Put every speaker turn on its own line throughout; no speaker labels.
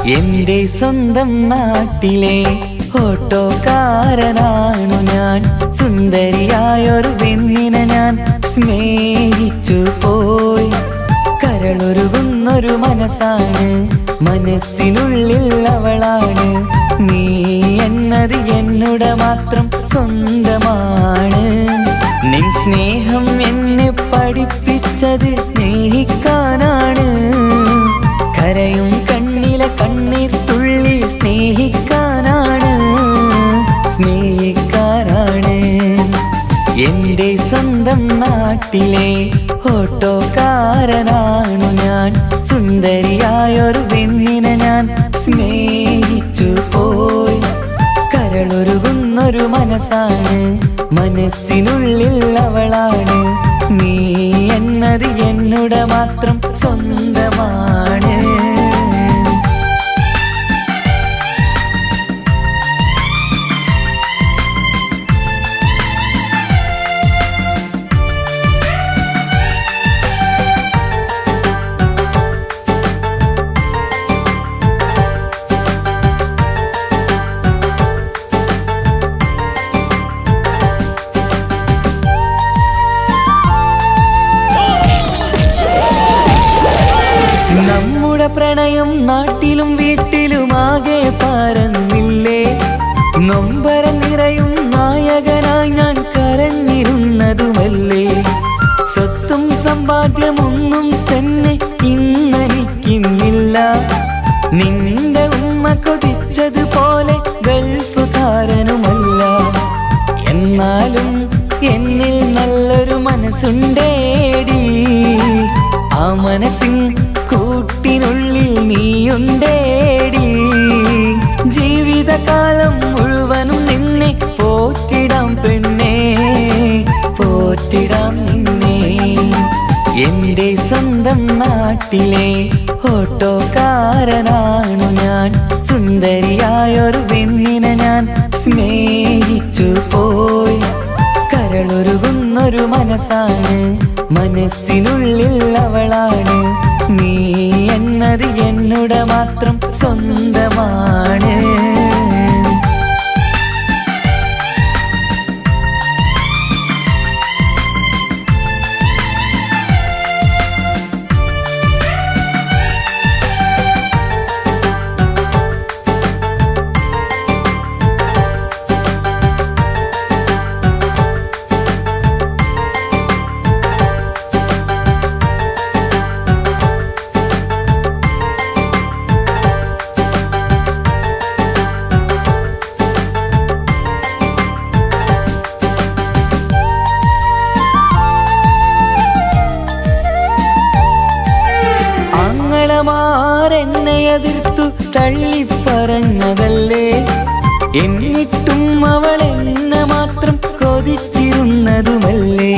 എന്റെ സ്വന്തം നാട്ടിലെ ഓട്ടോക്കാരനാണു ഞാൻ സുന്ദരിയായൊരു പെണ്ണിനെ ഞാൻ സ്നേഹിച്ചു പോയി കരളൊരുകുന്നൊരു മനസ്സാണ് മനസ്സിനുള്ളിൽ അവളാണ് നീ എന്നത് എന്നുടെ മാത്രം സ്വന്തമാണ് നിൻ സ്നേഹം എന്നെ പഠിപ്പിച്ചത് സ്നേഹിക്കാനാണ് കരയും കണ്ണിലെ കണ്ണീർ തുള്ളി സ്നേഹിക്കാനാണ് സ്നേഹിക്കാനാണ് എന്റെ സ്വന്തം നാട്ടിലെ ഓട്ടോക്കാരനാണു ഞാൻ സുന്ദരിയായൊരു പെണ്ണിനെ ഞാൻ സ്നേഹിച്ചു പോയി കരളൊരുകുന്നൊരു മനസ്സാണ് മനസ്സിനുള്ളിൽ അവളാണ് നീ എന്നത് എന്നുടെ മാത്രം സ്വന്തമാണ് നമ്മുടെ പ്രണയം നാട്ടിലും വീട്ടിലുമാകെ പരന്നില്ലേ നൊമ്പരം നിറയും നായകനായി ഞാൻ കരഞ്ഞിരുന്നതുമല്ലേ സ്വത്തും സമ്പാദ്യമൊന്നും തന്നെ ഇന്നെനിക്കിന്നില്ല നിന്റെ ഉമ്മ കൊതിച്ചതുപോലെ ഗൾഫുകാരനുമല്ല എന്നാലും എന്നിൽ നല്ലൊരു മനസ്സുണ്ടേടി ആ മനസ്സിൻ കൂട്ടിനുള്ളിൽ നീയുണ്ടേടി ജീവിതകാലം മുഴുവനും നിന്നെ പോറ്റിടാം പെണ്ണേ പോറ്റിടാം നിന്നെ എന്റെ സ്വന്തം നാട്ടിലെ ഓട്ടോക്കാരനാണു ഞാൻ സുന്ദരിയായൊരു പെണ്ണിനെ ഞാൻ സ്നേഹിച്ചു പോയി കരളൊരുകുന്നൊരു മനസ്സാണ് മനസ്സിനുള്ളിൽ അവളാണ് നീ എന്നത് എന്നുടെ മാത്രം സ്വന്തമാണ് ആങ്ങളമാരെന്നെ എതിർത്തു തള്ളിപ്പറഞ്ഞതല്ലേ എന്നിട്ടും അവൾ എന്നെ മാത്രം കൊതിച്ചിരുന്നതുമല്ലേ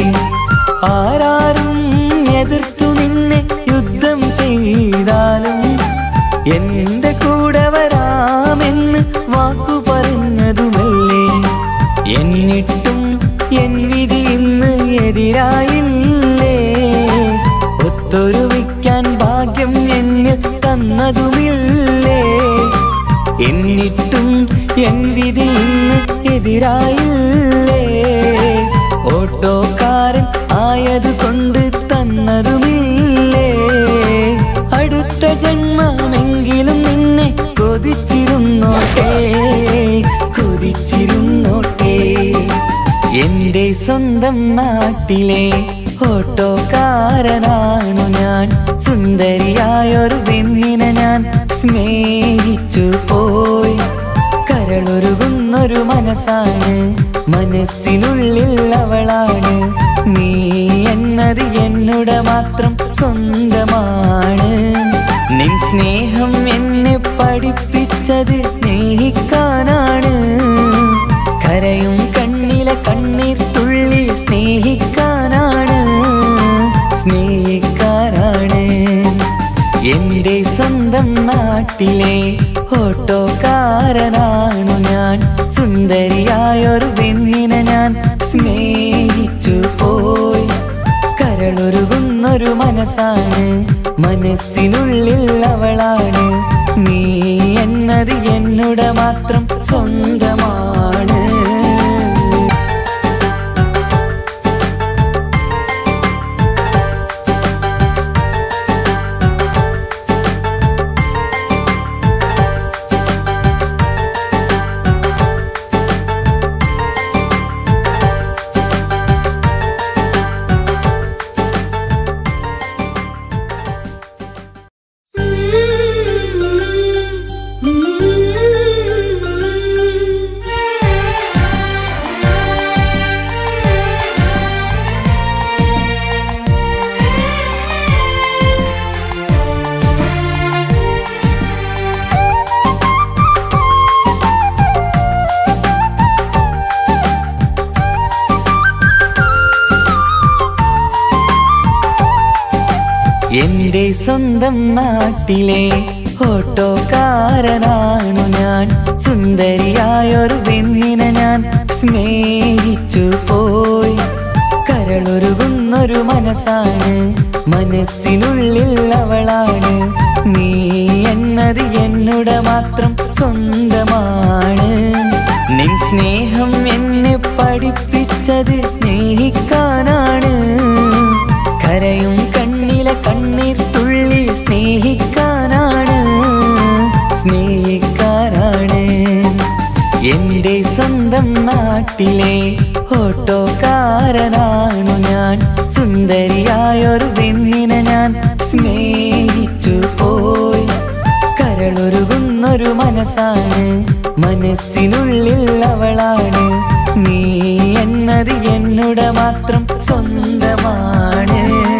ആരാരും എതിർത്തു നിന്നെ യുദ്ധം ചെയ്താലും എന്റെ കൂടെ വരാമെന്ന് വാക്കു പറഞ്ഞതുമല്ലേ എന്നിട്ടും എൻ വിധി ഇന്ന് എതിരായില്ലേ ഒത്തൊരുമിക്കാൻ ഭാഗ്യം എന്നിൽ തന്നതുമില്ലേ എന്നിട്ടും എൻ വിധി ഇന്ന് എതിരായില്ലേ ഓട്ടോക്കാരൻ ആയതുകൊണ്ട് തന്നതുമില്ലേ അടുത്ത ജന്മമെങ്കിലും നിന്നെ കൊതിച്ചിരുന്നോട്ടെ കൊതിച്ചിരുന്നോട്ടെ എന്റെ സ്വന്തം നാട്ടിലെ ഓട്ടോക്കാരനാണു ഞാൻ സുന്ദരിയായൊരു പെണ്ണിനെ ഞാൻ സ്നേഹിച്ചു പോയി കരളൊരുകുന്നൊരു മനസ്സാണ് മനസ്സിനുള്ളിൽ അവളാണ് നീ എന്നത് എന്നുടെ മാത്രം സ്വന്തമാണ് നിൻ സ്നേഹം എന്നെ പഠിപ്പിച്ചത് സ്നേഹിക്കാനാണ് കരയും കണ്ണിലെ കണ്ണീർ തുള്ളി സ്നേഹിക്കാനാണ് സ്നേഹിക്കാനാണ് എന്റെ സ്വന്തം നാട്ടിലെ ഓട്ടോക്കാരനാണു ഞാൻ സുന്ദരിയായൊരു പെണ്ണിനെ ഞാൻ സ്നേഹിച്ചു പോയി കരളൊരുകുന്നൊരു മനസ്സാണ് മനസ്സിനുള്ളിൽ അവളാണ് നീ എന്നത് എന്നുടെ മാത്രം സ്വന്തമാണ് എന്റെ സ്വന്തം നാട്ടിലെ ഓട്ടോക്കാരനാണു ഞാൻ സുന്ദരിയായൊരു പെണ്ണിനെ ഞാൻ സ്നേഹിച്ചു പോയി കരളൊരുകുന്നൊരു മനസ്സാണ് മനസ്സിനുള്ളിൽ അവളാണ് നീ എന്നത് എന്നുടെ മാത്രം സ്വന്തമാണ് നിൻ സ്നേഹം എന്നെ പഠിപ്പിച്ചത് സ്നേഹിക്കാനാണ് കരയും കണ്ണിലെ കണ്ണീർ തുള്ളി സ്നേഹിക്കാനാണ് സ്നേഹിക്കാനാണ് എന്റെ സ്വന്തം നാട്ടിലെ ഓട്ടോക്കാരനാണു ഞാൻ സുന്ദരിയായൊരു പെണ്ണിനെ ഞാൻ സ്നേഹിച്ചു പോയി കരളൊരുകുന്നൊരു മനസ്സാണ് മനസ്സിനുള്ളിൽ അവളാണ് നീ എന്നത് എന്നുടെ മാത്രം സ്വന്തമാണ്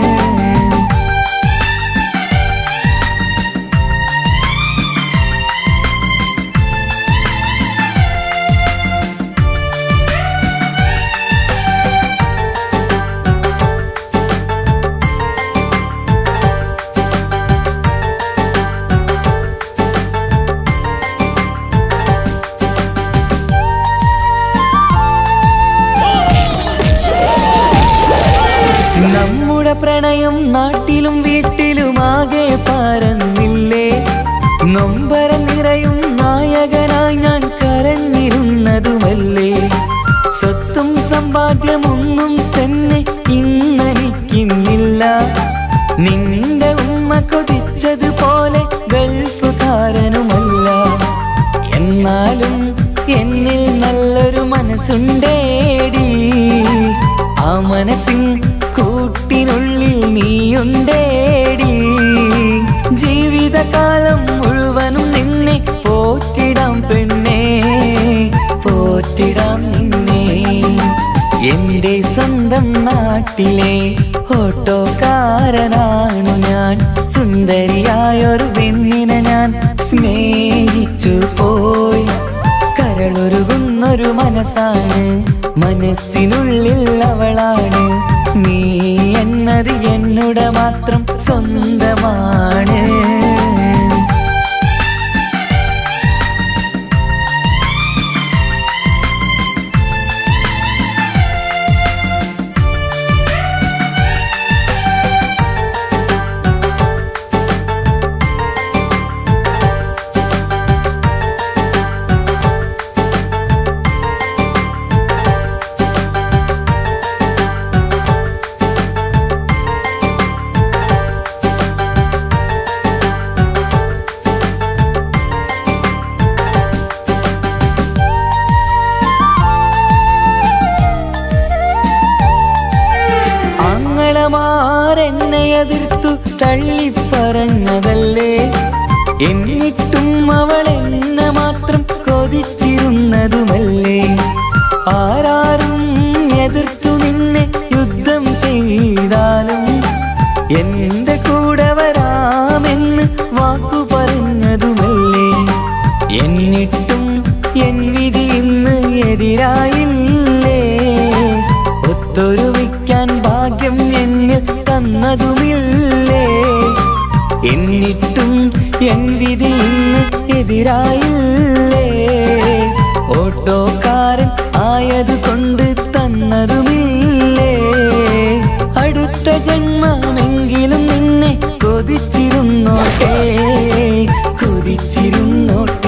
നമ്മുടെ പ്രണയം നാട്ടിലും വീട്ടിലുമാകെ പരന്നില്ലേ നൊമ്പര നിറയും നായകനായി ഞാൻ കരഞ്ഞിരുന്നതുമല്ലേ സ്വത്തും സമ്പാദ്യമൊന്നും തന്നെ ഇന്നെനിക്കിന്നില്ല നിന്റെ ഉമ്മ കൊതിച്ചതുപോലെ ഗൾഫുകാരനുമല്ല എന്നാലും എന്നിൽ നല്ലൊരു മനസ്സുണ്ടേടി ആ മനസ്സിൻ കൂട്ടിനുള്ളിൽ നീയുണ്ടേടി ജീവിതകാലം മുഴുവനും നിന്നെ പോറ്റിടാം പെണ്ണേ പോറ്റിടാം നിന്നെ എന്റെ സ്വന്തം നാട്ടിലെ ഓട്ടോക്കാരനാണു ഞാൻ സുന്ദരിയായൊരു പെണ്ണിനെ ഞാൻ സ്നേഹിച്ചു പോയി കരളൊരുകുന്നൊരു മനസ്സാണ് മനസ്സിനുള്ളിൽ അവളാണ് നീ എന്നത് എന്നുടെ മാത്രം സ്വന്തമാണ് ആങ്ങളമാരെന്നെ എതിർത്തു തള്ളിപ്പറഞ്ഞതല്ലേ എന്നിട്ടും അവൾ എന്നെ മാത്രം കൊതിച്ചിരുന്നതുമല്ലേ ആരാരും എതിർത്തു നിന്നെ യുദ്ധം ചെയ്താലും എന്റെ കൂടെ വരാമെന്ന് വാക്കു പറഞ്ഞതുമല്ലേ എന്നിട്ടും എൻ വിധി ഇന്ന് എതിരായില്ലേ ഒത്തൊരുമിക്കാൻ ഭാഗ്യം എന്നിൽ തന്നതുമില്ലേ എന്നിട്ടും എൻ വിധി ഇന്ന് എതിരായില്ലേ ഓട്ടോക്കാരൻ ആയതുകൊണ്ട് തന്നതുമില്ലേ അടുത്ത ജന്മമെങ്കിലും നിന്നെ കൊതിച്ചിരുന്നോട്ടെ കൊതിച്ചിരുന്നോട്ടെ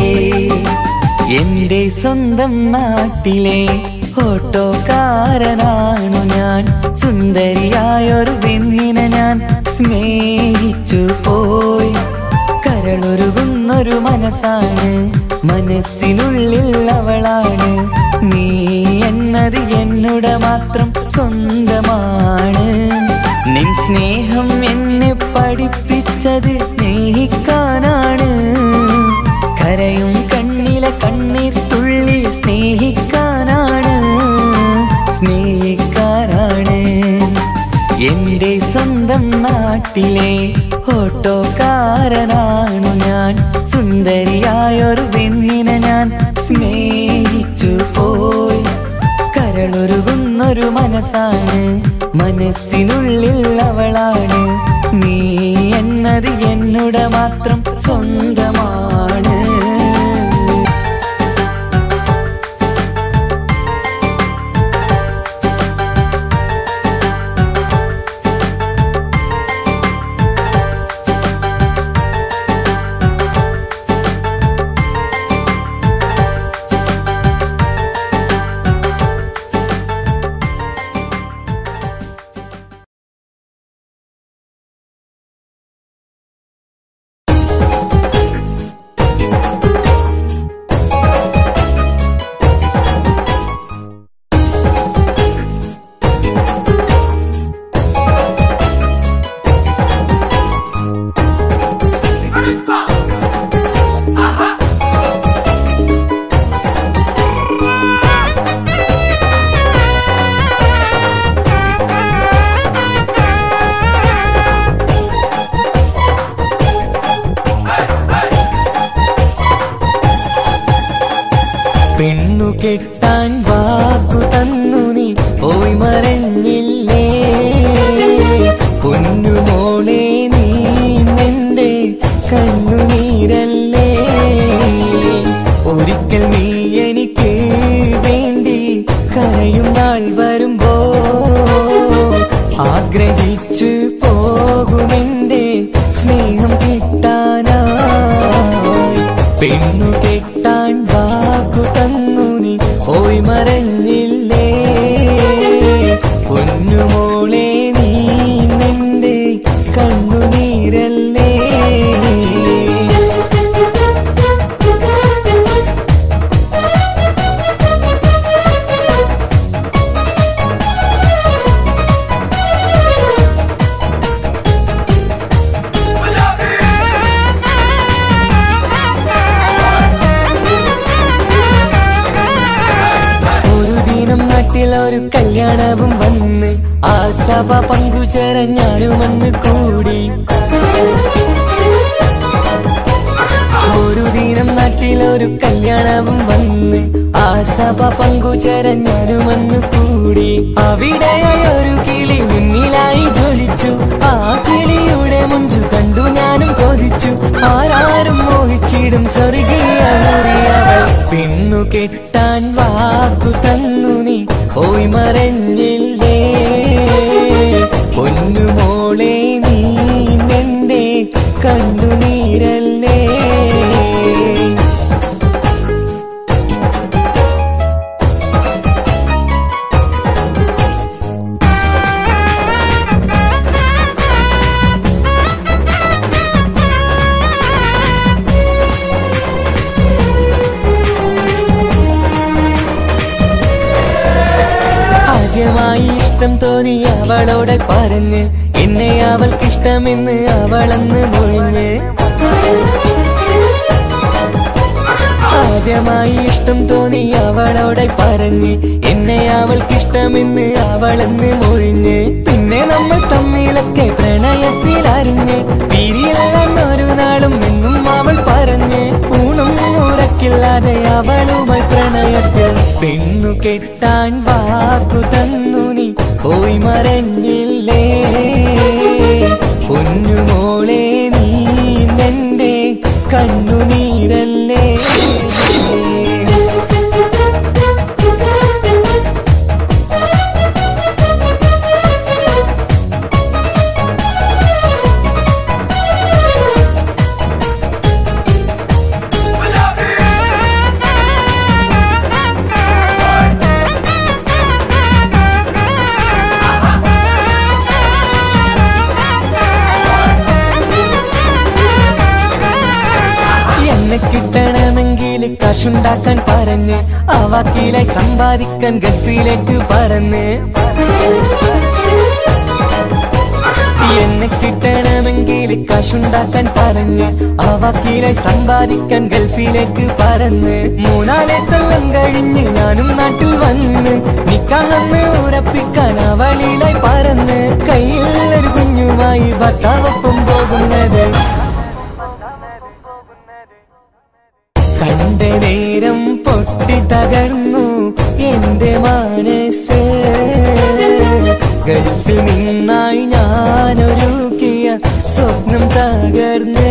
സ്വന്തം നാട്ടിലെ ഓട്ടോക്കാരനാണു ഞാൻ സുന്ദരിയായൊരു പെണ്ണിനെ ഞാൻ സ്നേഹിച്ചു പോയി കരളൊരുകുന്നൊരു മനസ്സാണ് മനസ്സിനുള്ളിൽ അവളാണ് നീ എന്നത് എന്നുടെ മാത്രം സ്വന്തമാണ് നിൻ സ്നേഹം എന്നെ പഠിപ്പിച്ചത് സ്നേഹിക്കാനാണ് കരയും കണ്ണിലെ കണ്ണീർ തുള്ളി സ്നേഹിക്കാനാണ് സ്നേഹിക്കാനാണ് എന്റെ സ്വന്തം നാട്ടിലെ ഓട്ടോക്കാരനാണു ഞാൻ സുന്ദരിയായൊരു പെണ്ണിനെ ഞാൻ സ്നേഹിച്ചു പോയി കരളൊരുകുന്നൊരു മനസ്സാണ് മനസ്സിനുള്ളിൽ അവളാണ് നീ എന്നത് എന്നുടെ മാത്രം സ്വന്തമാണ് പെണ്ണു കെട്ടാൻ വാക്കു തന്നു നീ പോയി മറഞ്ഞില്ലേ പൊന്നുമോളെ നീ നിന്റെ കണ്ണുനീരല്ലേ ഒരിക്കൽ നീ എനിക്ക് വേണ്ടി കരയും നാൾ വരുമ്പോ ആഗ്രഹിച്ചു പോകുമെന്റെ സ്നേഹം കിട്ടാനായി പെണ്ണു കെട്ടാൻ വാക്കു തന്നു നീ പോയി മറഞ്ഞില്ലേ പൊന്നുമോളെ നീ നിന്റെ കണ്ണുനീരല്ലേ ഒരു ദിനം നാട്ടിൽ ഒരു കല്യാണവും വന്ന് ആ സഭ പങ്കുചേരാൻ ഞാനുമെന്ന് കൂടി ഒരു ദിനം നാട്ടിൽ ഒരു കല്യാണവും വന്ന് ആ സഭ പങ്കുചേരാൻ ഞാനുമെന്ന് കൂടി അവിടെ ഒരു കിളി മുന്നിലായി ജ്വലിച്ചു ആ കിളിയുടെ മുഞ്ചു കണ്ടു ഞാനും കൊതിച്ചു ആരാരും മോഹിച്ചിടും സ്വർഗീയ മുറിയവൾ പെണ്ണു കെട്ടാൻ വാക്കു തന്നു നീ പോയി മറഞ്ഞില്ലേ പൊന്നുമോളെ നീ നിന്റെ കണ്ണുനീരല്ലേ ആദ്യമായി ഇഷ്ടം തോന്നി അവളോടെ പറഞ്ഞ് എന്നെ അവൾക്കിഷ്ടമെന്ന് അവളന്ന് മൊഴിഞ്ഞ് ആദ്യമായി ഇഷ്ടം തോന്നി അവളോടെ പറഞ്ഞ് എന്നെ അവൾക്കിഷ്ടമെന്ന് അവളെന്ന് മൊഴിഞ്ഞ് പിന്നെ നമ്മൾ തമ്മിലൊക്കെ പ്രണയത്തിലറിഞ്ഞ് പിരിയില്ലെന്നൊരു നാളും എന്നും അവൾ പറഞ്ഞ് ഊണും ഉറക്കില്ലാതെ അവളുമായി പ്രണയത്തിൽ പെണ്ണു കെട്ടാൻ വാക്കു തന്നു നീ പോയി മറഞ്ഞില്ലേ പൊന്നുമോളെ നീ നിന്റെ കണ്ണുനീരല്ലേ കാശുണ്ടാക്കാൻ പറഞ്ഞ് ആ വക്കീലായി സമ്പാദിക്കാൻ ഗൾഫിലേക്ക് പറന്ന് എന്നെ കിട്ടണമെങ്കിൽ കാശുണ്ടാക്കാൻ പറഞ്ഞ് ആ വക്കീലായി സമ്പാദിക്കാൻ ഗൾഫിലേക്ക് പറന്ന് മൂന്നാലെ കൊല്ലം കഴിഞ്ഞ് ഞാനും നാട്ടിൽ വന്ന് നിക്കാഹെന്ന് ഉറപ്പിക്കാൻ അവളിലായി പറന്ന് കയ്യിൽ ഒരു കുഞ്ഞുമായി ഭർത്താവൊപ്പം പോകുന്നത് കണ്ട നേരം പൊട്ടി തകർന്നു എന്റെ മനസ്സ് ഗൾഫിൽ നിന്നായി ഞാനൊരുക്കിയ സ്വപ്നം തകർന്ന്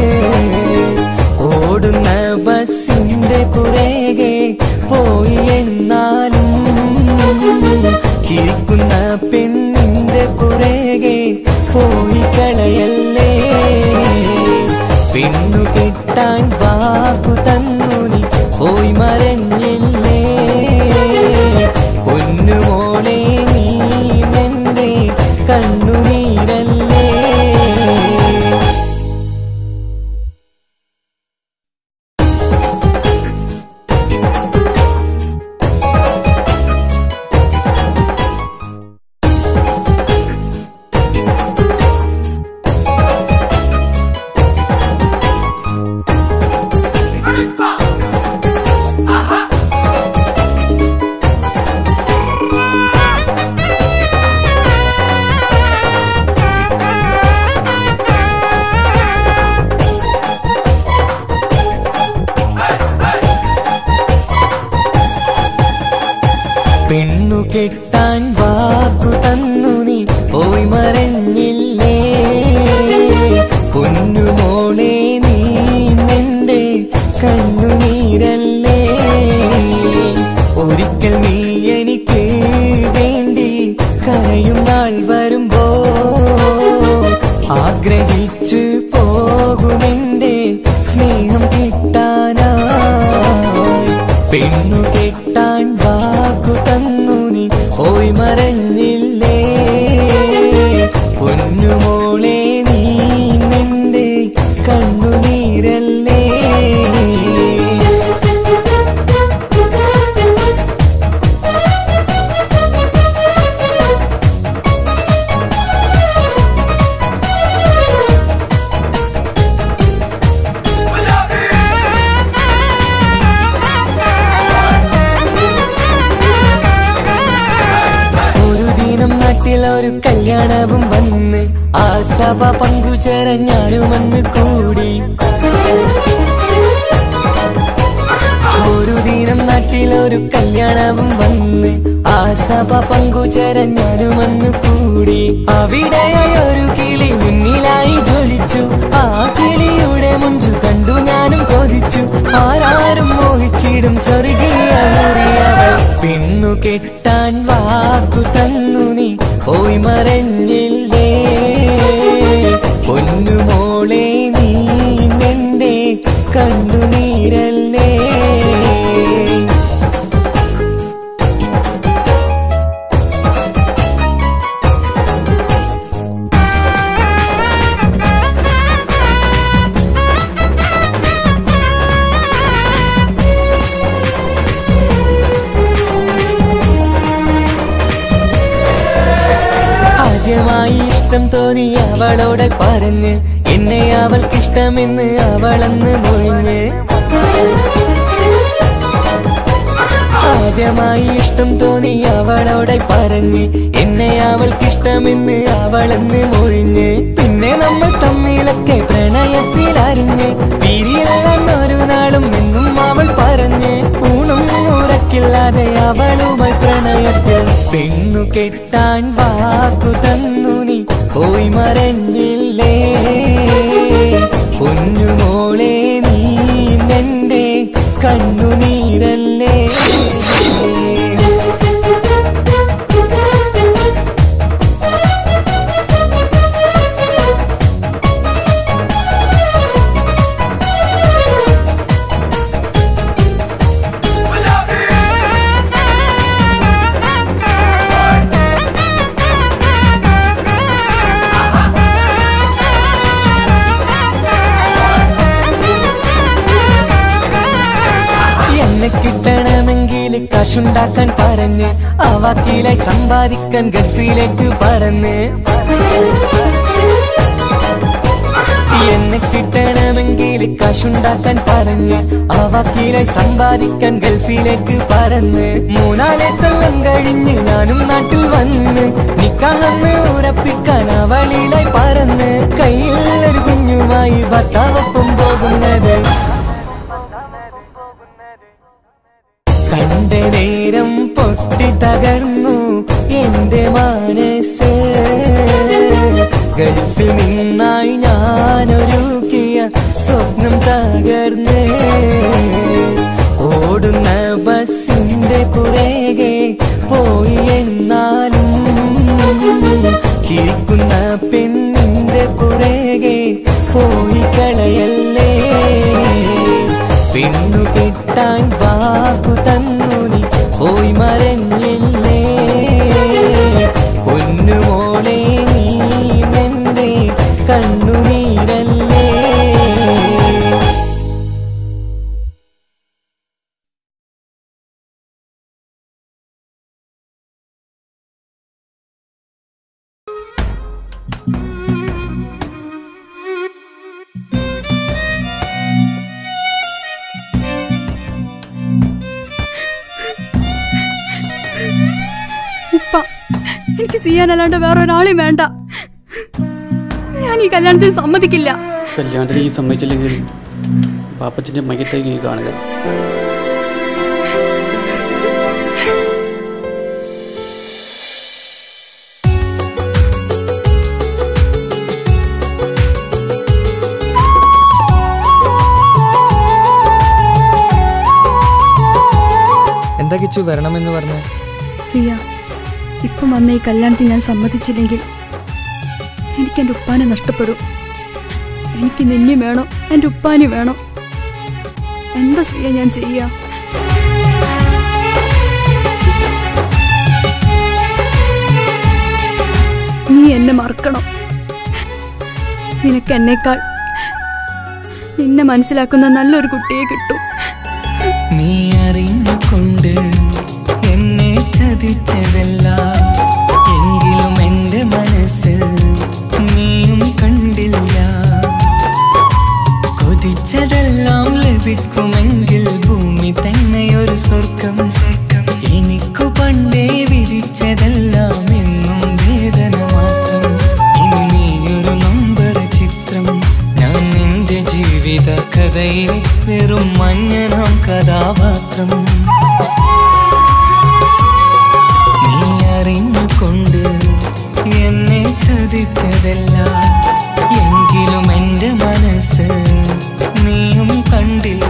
ഓടുന്ന ബസ്സിന്റെ പുറകെ പോയി എന്നാലും ചിരിക്കുന്ന പെണ്ണിന്റെ പുറകെ പോയി കളയല്ലേ പെണ്ണു കിട്ടാൻ വാക്കു തന്നു നീ പോയി മറഞ്ഞില്ലേ പൊന്നുമോളെ നീ നിന്റെ കണ്ണുനീരല്ലേ പെണ്ണു കെട്ടാൻ വാക്കു തന്നു നീ പോയി മറഞ്ഞില്ലേ പൊന്നുമോളെ നീ നിന്റെ കണ്ണുനീരല്ലേ ഒരിക്കൽ നീ എനിക്ക് വേണ്ടി കരയും നാൾ വരുമ്പോ ആഗ്രഹിച്ചു പോകുമെന്റെ സ്നേഹം കിട്ടാനായി പെണ്ണു കെട്ടാൻ വാക്കു തന്നു നീ പോയി മറഞ്ഞില്ലേ പൊന്നുമോളെ നീ നിന്റെ കണ്ണുനീരല്ലേ ഒരു ദിനം നാട്ടിൽ ഒരു കല്യാണവും വന്ന് ആ സഭ പങ്കുചേരാൻ ഞാനുമെന്ന് കൂടി ഒരു ദിനം നാട്ടിൽ ഒരു കല്യാണവും വന്ന് ആ സഭ പങ്കുചേരാൻ ഞാനുമെന്ന് കൂടി അവിടെയായി ഒരു കിളി മുന്നിലായി ജ്വലിച്ചു ആ കിളിയുടെ മുഞ്ചു കണ്ടു ഞാനും കൊതിച്ചു ആരാരും മോഹിച്ചിടും സ്വർഗീയ മുറിയവൾ പെണ്ണു കെട്ടാൻ വാക്കു തന്നു നീ പോയി മറഞ്ഞില്ലേ പൊന്നുമോളെ നീ നിന്റെ കണ്ണുനീരല്ലേ ആദ്യമായി ഇഷ്ടം തോന്നി അവളോട് പറഞ്ഞ് എന്നെ അവൾക്കിഷ്ടമെന്ന് അവളന്ന് മൊഴിഞ്ഞ് ആദ്യമായി ഇഷ്ടം തോന്നി അവളോടെ പറഞ്ഞ് എന്നെ അവൾക്കിഷ്ടമെന്ന് അവളെന്ന് മൊഴിഞ്ഞ് പിന്നെ നമ്മൾ തമ്മിലൊക്കെ പ്രണയത്തിലറിഞ്ഞ് പിരിയില്ലെന്നൊരു നാളും എന്നും അവൾ പറഞ്ഞ് ഊണും ഉറക്കില്ലാതെ അവളുമായി പ്രണയത്തിൽ പെണ്ണു കെട്ടാൻ വാക്കു തന്നു നീ പോയി മറഞ്ഞില്ലേ പൊന്നുമോളെ നീ നിന്റെ കണ്ണുനീരല്ലേ
Hey!
കാശുണ്ടാക്കാൻ പറഞ്ഞ് ആ വക്കീലായി സമ്പാദിക്കാൻ ഗൾഫിലേക്ക് പറന്ന് എന്നെ കിട്ടണമെങ്കിൽ കാശുണ്ടാക്കാൻ പറഞ്ഞ് ആ വക്കീലായി സമ്പാദിക്കാൻ ഗൾഫിലേക്ക് പറന്ന് മൂന്നാലെ കൊല്ലം കഴിഞ്ഞ് ഞാനും നാട്ടിൽ വന്ന് നിക്കാഹെന്ന് ഉറപ്പിക്കാൻ അവളിലായി പറന്ന് കയ്യിൽ ഒരു കുഞ്ഞുമായി ഭർത്താവൊപ്പം പോകുന്നത് കണ്ട നേരം പൊട്ടി തകർന്നു എന്റെ മനസ്സ് ഗൾഫിൽ നിന്നായി ഞാനൊരുക്കിയ സ്വപ്നം തകർന്ന് ഓടുന്ന ബസ്സിന്റെ പുറകെ പോയി എന്നാലും ചിരിക്കുന്ന പെണ്ണിന്റെ പുറകെ പോയി കളയല്ലേ പെണ്ണു കിട്ടാൻ വാക്കു തന്നു നീ പോയി മറഞ്ഞില്ലേ പൊന്നുമോളെ നീ എന്റെ കണ്ണുനീരല്ലേ
ഉപ്പ എനിക്ക് ചെയ്യാനല്ലാണ്ട് വേറെ ഒരാളെയും വേണ്ട ഞാൻ ഈ കല്യാണത്തിന് സമ്മതിക്കില്ല
കല്യാണത്തിന് നീ സമ്മതിച്ചില്ലെങ്കിൽ പാപ്പച്ചൻ്റെ മയ്യത്തേക്ക് നീ കാണുക
എന്താ കിച്ചു വരണമെന്ന് പറഞ്ഞു
സിയ ഇപ്പം വന്ന ഈ കല്യാണത്തിന് ഞാൻ സമ്മതിച്ചില്ലെങ്കിൽ എനിക്ക് എൻ്റെ ഉപ്പാനെ നഷ്ടപ്പെടും എനിക്ക് നിന്നെ വേണോ എൻ്റെ ഉപ്പാനി വേണോ എന്താ സിയ ഞാൻ ചെയ്യാ നീ എന്നെ മറക്കണം നിനക്ക് എന്നേക്കാൾ നിന്നെ മനസ്സിലാക്കുന്ന നല്ലൊരു കുട്ടിയെ കിട്ടും
നീ അറിഞ്ഞുകൊണ്ട് എന്നെ ചതിച്ചതല്ല എങ്കിലും എന്റെ മനസ്സ് നീയും കണ്ടില്ല കൊതിച്ചതെല്ലാം ലഭിക്കുമെങ്കിൽ ഭൂമി തന്നെ ഒരു സ്വർഗം എനിക്കു പണ്ടേ വിധിച്ചതെല്ലാം എന്നും വേദന മാത്രം ഇനി നീയൊരു നമ്പർ ചിത്രം ഞാൻ നിന്റെ ജീവിത കഥയിൽ വെറും മഞ്ഞനാം കഥാപാത്രം നീ അറിഞ്ഞുകൊണ്ട് എന്നെ ചതിച്ചതല്ല എങ്കിലും എന്റെ മനസ്സ് നീയും കണ്ടില്ല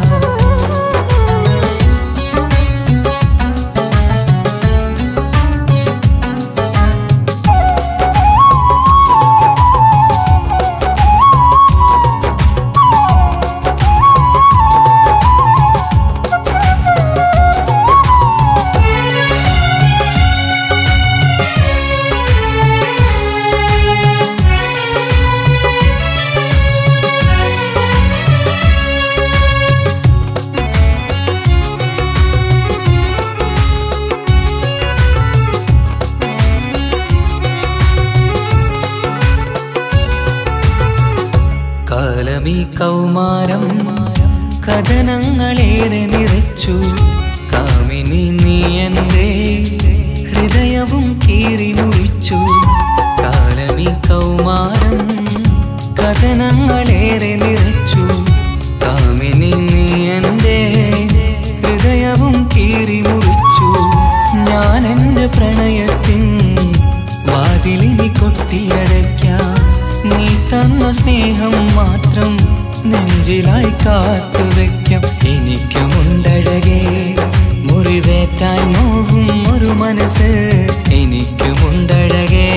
കാലമീ കൗമാരം കഥനങ്ങളേറെ നിറച്ചു കാമിനി നീ എൻ്റെ ഹൃദയവും കീറി മുറിച്ചു കാലമീ കൗമാരം കഥനങ്ങളേറെ നിറച്ചു കാമിനി നീ എൻ്റെ ഹൃദയവും കീറി മുറിച്ചു ഞാൻ എൻ്റെ പ്രണയത്തിൻ വാതിലിനി കൊട്ടിയടയ്ക്കാം നീ തന്ന സ്നേഹം മാത്രം നെഞ്ചിലായി കാത്തു വെക്കാം എനിക്കുമുണ്ടഴകേ മുറിവേറ്റാൻ നോവും ഒരു മനസ്സ് എനിക്കുമുണ്ടഴകേ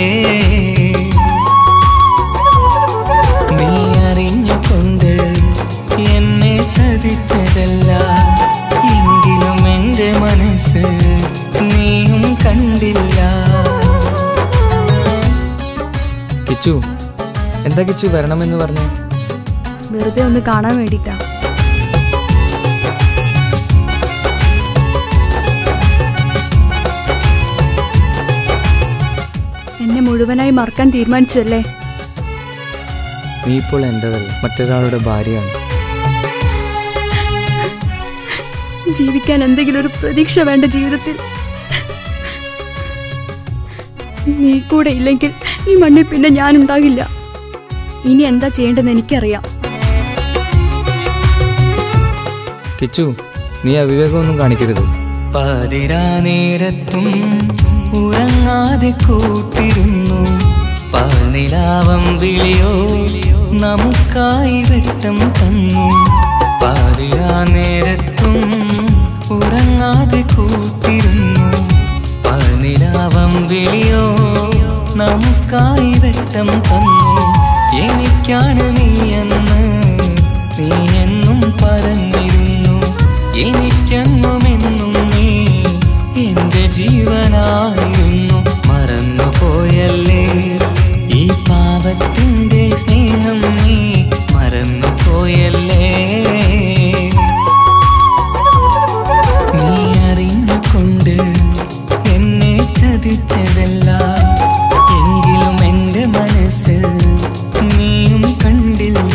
നീ അറിഞ്ഞുകൊണ്ട് എന്നെ ചതിച്ചതല്ല എങ്കിലും എൻ്റെ മനസ്സ് നീയും കണ്ടില്ല
കിച്ചു എന്താ കിച്ചു വരണമെന്ന് പറഞ്ഞു
വെറുതെ ഒന്ന് കാണാൻ വേണ്ടിയിട്ടാ എന്നെ മുഴുവനായി മറക്കാൻ തീരുമാനിച്ചല്ലേ
നീ ഇപ്പോൾ എൻ്റെതല്ല മറ്റൊരാളുടെ ഭാര്യയാണ്
ജീവിക്കാൻ എന്തെങ്കിലും ഒരു പ്രതീക്ഷ വേണ്ട ജീവിതത്തിൽ നീ കൂടെ ഇല്ലെങ്കിൽ ഈ മണ്ണിൽ പിന്നെ ഞാനുണ്ടാകില്ല ഇനി എന്താ ചെയ്യേണ്ടതെന്ന് എനിക്കറിയാം
കിച്ചു നീ അവിവേകമൊന്നും കാണിക്കരുത്
പാതിരാ നേരത്തും ഉറങ്ങാതെ കൂട്ടിരുന്നു പാൽനിലാവം വിളിയോ നമുക്കായി വെട്ടം തന്നു പാതിരാ നേരത്തും ഉറങ്ങാതെ കൂട്ടിരുന്നു പാൽനിലാവം വിളിയോ നമുക്കായി വെട്ടം തന്നു എനിക്കാണ് നീ എന്ന് നീ എന്നും പറഞ്ഞിരുന്നു എനിക്കെന്നുമെന്നും നീ എന്റെ ജീവനായിരുന്നു മറന്നു പോയല്ലേ ഈ പാവത്തിന്റെ സ്നേഹം നീ മറന്നു പോയല്ലേ നീ അറിഞ്ഞുകൊണ്ട് എന്നെ ചതിച്ചതല്ല എങ്കിലും എന്റെ മനസ്സ് നീയും കണ്ടില്ല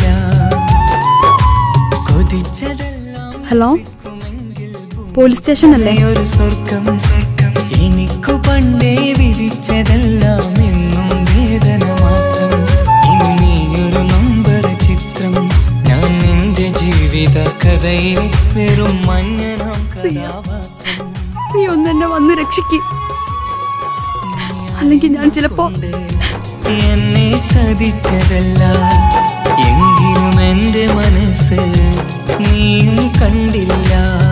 കൊതിച്ചതെല്ലാം
ഹലോ പോലീസ് സ്റ്റേഷൻ അല്ലേ
ഒരു സ്വർഗം എനിക്കു പണ്ടേ വിധിച്ചതെല്ലാം എന്നും വേദന മാത്രം ഇനി നീയൊരു നമ്പർ ചിത്രം ഞാൻ നിന്റെ ജീവിത കഥയിലെ വെറും മഞ്ഞനാം കഥാപാത്രം
നീ ഒന്നെന്നെ വന്ന് രക്ഷിക്ക് അല്ലെങ്കിൽ ഞാൻ ചിലപ്പോ
എന്നെ ചതിച്ചതല്ല എങ്കിലും എന്റെ മനസ്സ് നീയും കണ്ടില്ല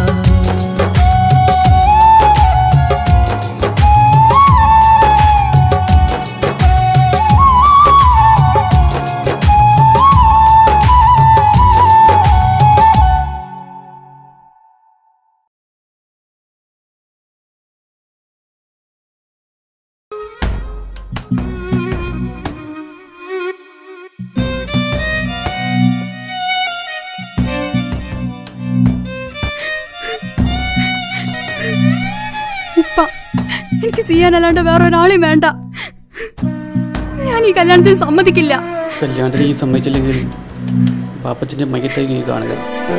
ഉപ്പ എനിക്ക് ചെയ്യാനല്ലാണ്ട് വേറെ ഒരാളെയും വേണ്ട ഞാൻ ഈ കല്യാണത്തിന് സമ്മതിക്കില്ല
കല്യാണത്തിന് ഈ സമ്മതിച്ചില്ലെങ്കിൽ പാപ്പച്ചൻ്റെ മയ്യത്തായി ഈ കാണുക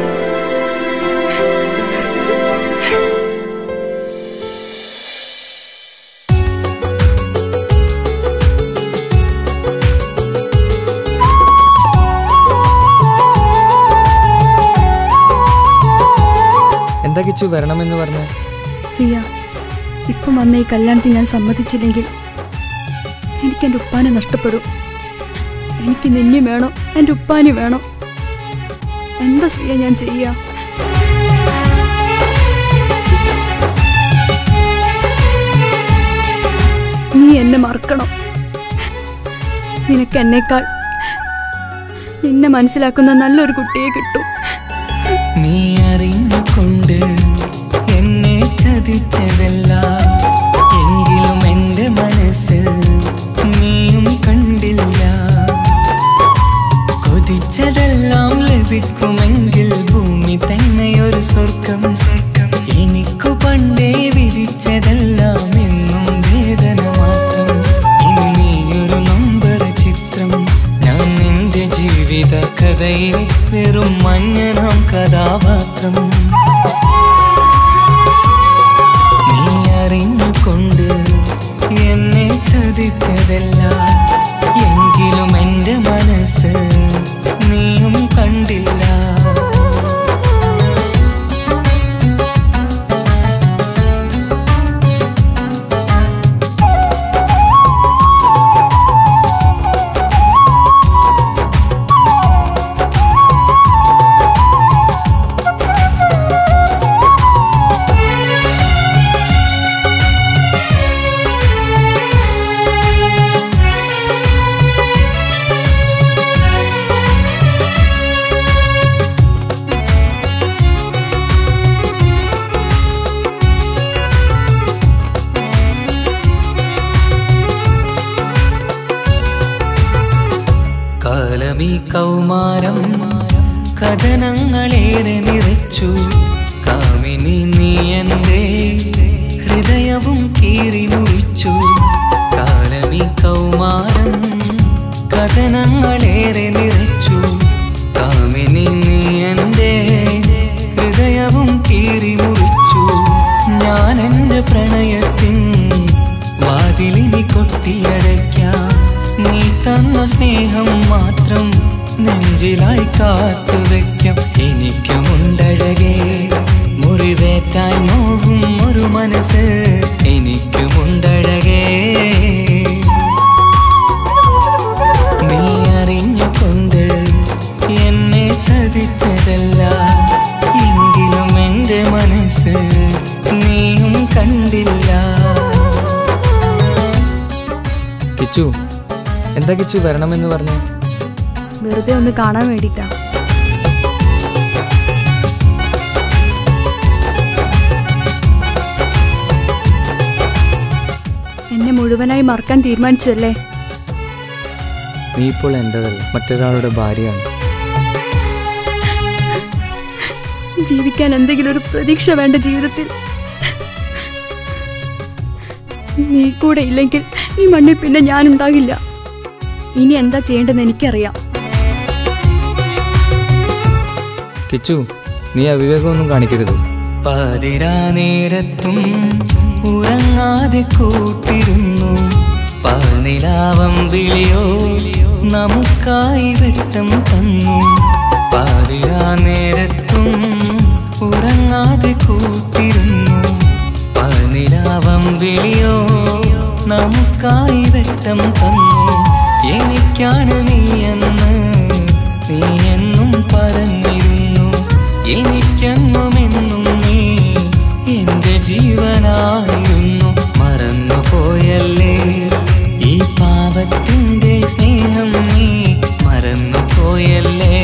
എന്താ കിച്ചു വരണമെന്ന് പറഞ്ഞ
സിയ ഇപ്പം വന്ന ഈ കല്യാണത്തിന് ഞാൻ സമ്മതിച്ചില്ലെങ്കിൽ എനിക്ക് എൻ്റെ ഉപ്പാനെ നഷ്ടപ്പെടും എനിക്ക് നിന്നെ വേണം എൻ്റെ ഉപ്പാനെ വേണം എന്താ സിയ ഞാൻ ചെയ്യാ നീ എന്നെ മറക്കണം നിനക്ക് എന്നേക്കാൾ നിന്നെ മനസ്സിലാക്കുന്ന നല്ലൊരു കുട്ടിയെ കിട്ടും
നീ അറിഞ്ഞുകൊണ്ട് എന്നെ ചതിച്ചതല്ല എങ്കിലും എന്റെ മനസ്സ് നീയും കണ്ടില്ല കൊതിച്ചതെല്ലാം ലഭിക്കുമെങ്കിൽ ഭൂമി തന്നെ ഒരു സ്വർഗം എനിക്കു പണ്ടേ വിധിച്ചതെല്ലാം എന്നും വേദന മാത്രം ഇനി നീയൊരു നമ്പർ ചിത്രം ഞാൻ നിന്റെ ജീവിത കഥയിലെ വെറും മഞ്ഞനാം കഥാപാത്രം നീ അറിഞ്ഞുകൊണ്ട് എന്നെ ചതിച്ചതല്ല എങ്കിലും എന്റെ മനസ്സ് നീയും കണ്ടില്ല കാലമീ കൗമാരം കഥനങ്ങളേറെ നിറച്ചു കാമിനി നീ എൻ്റെ ഹൃദയവും കീറി മുറിച്ചു കാലമീ കൗമാരം കഥനങ്ങളേറെ നിറച്ചു കാമിനി നീ എൻ്റെ ഹൃദയവും കീറി മുറിച്ചു ഞാൻ എൻ്റെ പ്രണയത്തിൻ വാതിലിനി കൊട്ടിയടയ്ക്കാം നീ തന്ന സ്നേഹം മാത്രം നെഞ്ചിലായി കാത്തു വെക്കാം എനിക്കുമുണ്ടഴകേ മുറിവേറ്റായി നോവും ഒരു മനസ്സ് എനിക്കുമുണ്ടഴകേ നീ അറിഞ്ഞുകൊണ്ട് എന്നെ ചതിച്ചതല്ല എങ്കിലും എൻ്റെ മനസ്സ് നീയും കണ്ടില്ല
കിച്ചു എന്താ കിച്ചു വരണമെന്ന് പറഞ്ഞു
വെറുതെ ഒന്ന് കാണാൻ വേണ്ടിട്ടാ എന്നെ മുഴുവനായി മറക്കാൻ തീരുമാനിച്ചല്ലേ
നീ ഇപ്പോൾ എൻ്റെതല്ല മറ്റൊരാളുടെ ഭാര്യയാണ്
ജീവിക്കാൻ എന്തെങ്കിലും ഒരു പ്രതീക്ഷ വേണ്ട ജീവിതത്തിൽ നീ കൂടെ ഇല്ലെങ്കിൽ ഈ മണ്ണിൽ പിന്നെ ഞാനുണ്ടാകില്ല ഇനി എന്താ ചെയ്യേണ്ടതെന്ന് എനിക്കറിയാം
കിച്ചു നീ അവിവേകമൊന്നും കാണിക്കരുത്
പാതിരാ നേരത്തും ഉറങ്ങാതെ കൂട്ടിരുന്നു പാൽനിലാവം വിളിയോ നമുക്കായി വെട്ടം തന്നു പാതിരാ നേരത്തും ഉറങ്ങാതെ കൂട്ടിരുന്നു പാൽനിലാവം വിളിയോ നമുക്കായി വെട്ടം തന്നു എനിക്കാണ് നീ എന്ന് നീ എന്നും പറഞ്ഞിരുന്നു എനിക്കെന്നുമെന്നും നീ എന്റെ ജീവനായിരുന്നു മറന്നു പോയല്ലേ ഈ പാവത്തിന്റെ സ്നേഹം നീ മറന്നു പോയല്ലേ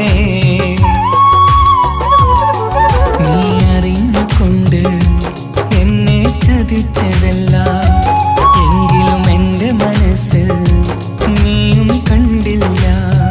നീ അറിഞ്ഞുകൊണ്ട് എന്നെ ചതിച്ചതല്ല എങ്കിലും എന്റെ മനസ്സ് നീയും കണ്ടില്ല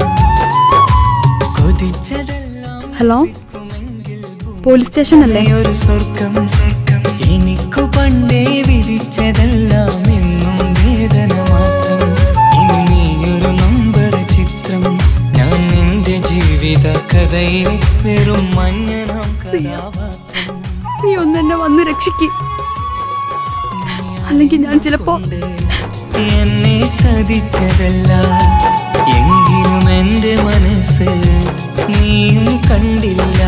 കൊതിച്ചതെല്ലാം
ഹലോ പോലീസ് സ്റ്റേഷൻ അല്ലേ
ഒരു സ്വർഗം എനിക്കു പണ്ടേ വിധിച്ചതെല്ലാം എന്നും വേദന മാത്രം ഇനി നീയൊരു നമ്പർ ചിത്രം ഞാൻ നിന്റെ ജീവിത കഥയിലെ വെറും മഞ്ഞനാം കഥാപാത്രം
നീ ഒന്ന് എന്നെ വന്ന് രക്ഷിക്ക് അല്ലെങ്കിൽ ഞാൻ ചിലപ്പോ
എന്നെ ചതിച്ചതല്ല എങ്കിലും എന്റെ മനസ്സ് നീയും കണ്ടില്ല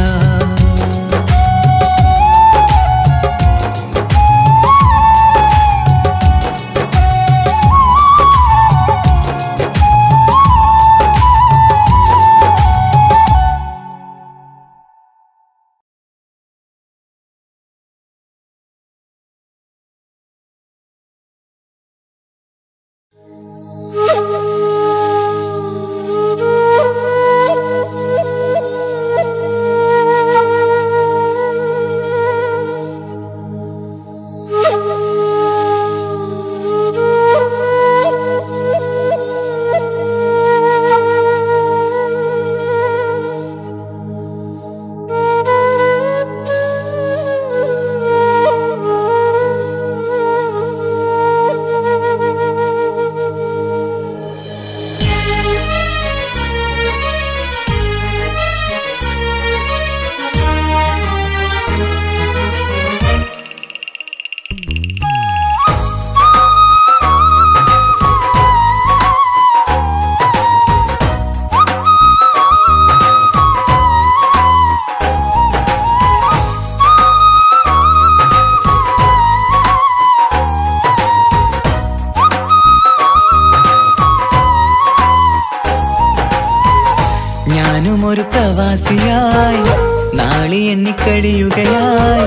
ഞാനും ഒരു പ്രവാസിയായി നാളി എണ്ണിക്കഴിയുകയായി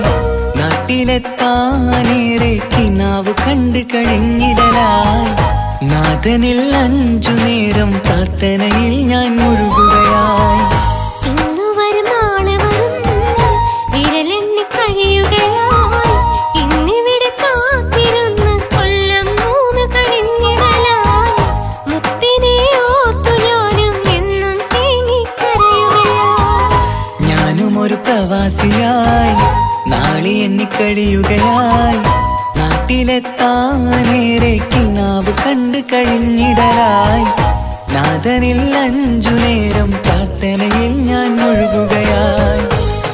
നാട്ടിലെത്താനേറെ കിനാവ് കണ്ട് കഴിഞ്ഞിടലായി നാഥനിൽ അഞ്ചു നേരം പ്രാർത്ഥനയിൽ ഞാൻ മുഴുകുകയായി
ഇന്നു വരും നാളെ വരും വിരലെണ്ണി കഴിയുകയായി ഇന്നിവിടെ കാത്തിരുന്ന് കൊല്ലം മൂന്ന് കഴിഞ്ഞിടലായി മുത്തിനെ ഓർത്തു ഞാനും എന്നും തേങ്ങിക്കരയുകയായി
ഞാനും ഒരു പ്രവാസിയായി നാളി എണ്ണിക്കഴിയുകയായി നാട്ടിൽ നാട്ടിലെത്താനേറെ കിനാവ് കണ്ടു കഴിഞ്ഞിടലായി നാഥനിൽ അഞ്ചു നേരം പ്രാർത്ഥനയിൽ ഞാൻ മുഴുകുകയായി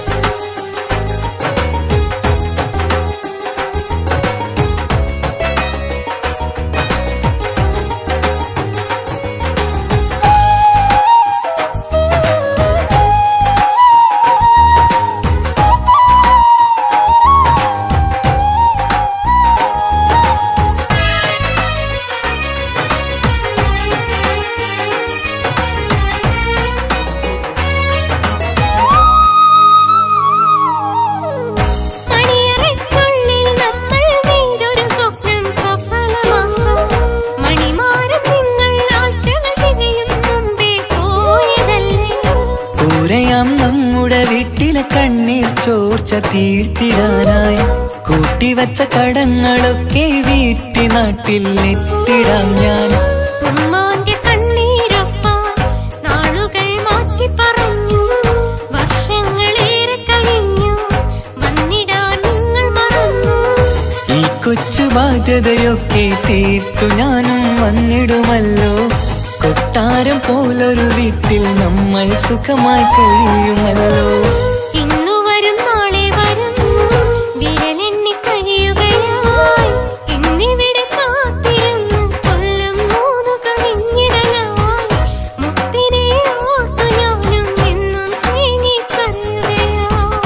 മണിയറയ്ക്കുള്ളിൽ നമ്മൾ നെയ്തൊരു സ്വപ്നം സഫലമാക്കാം മണിമാരം നിങ്ങൾ ആഴ്ചകൾ തികയും മുമ്പേ പോയതല്ലേ
കൂരയാം നമ്മുടെ വീട്ടിലെ കണ്ണീർ ചോർച്ച തീർത്തിടാനായി കൂട്ടിവച്ച കടങ്ങളൊക്കെ വീട്ടി നാട്ടിൽ എത്തിടാം ഞാൻ
ഉമ്മാന്റെ കണ്ണീരൊപ്പാൻ നാളുകൾ മാറ്റി പറഞ്ഞു വർഷങ്ങളേറെ കഴിഞ്ഞു വന്നിടാൻ നിങ്ങൾ മറന്നു
ഈ കൊച്ചു ബാധ്യതയൊക്കെ തീർത്തു ഞാനും വന്നിടുമല്ലോ കൊട്ടാരം പോലൊരു വീട്ടിൽ നമ്മൾ സുഖമായി കഴിയുമല്ലോ
ഇന്നു വരും നാളെ വരും വിരലെണ്ണി കഴിയുകയായി ഇന്നിവിടെ കാത്തിരുന്ന് കൊല്ലം മൂന്നു കഴിഞ്ഞിടലായി മുത്തിനെ ഓർത്തു ഞാനും എന്നും തേങ്ങിക്കരയുകയായി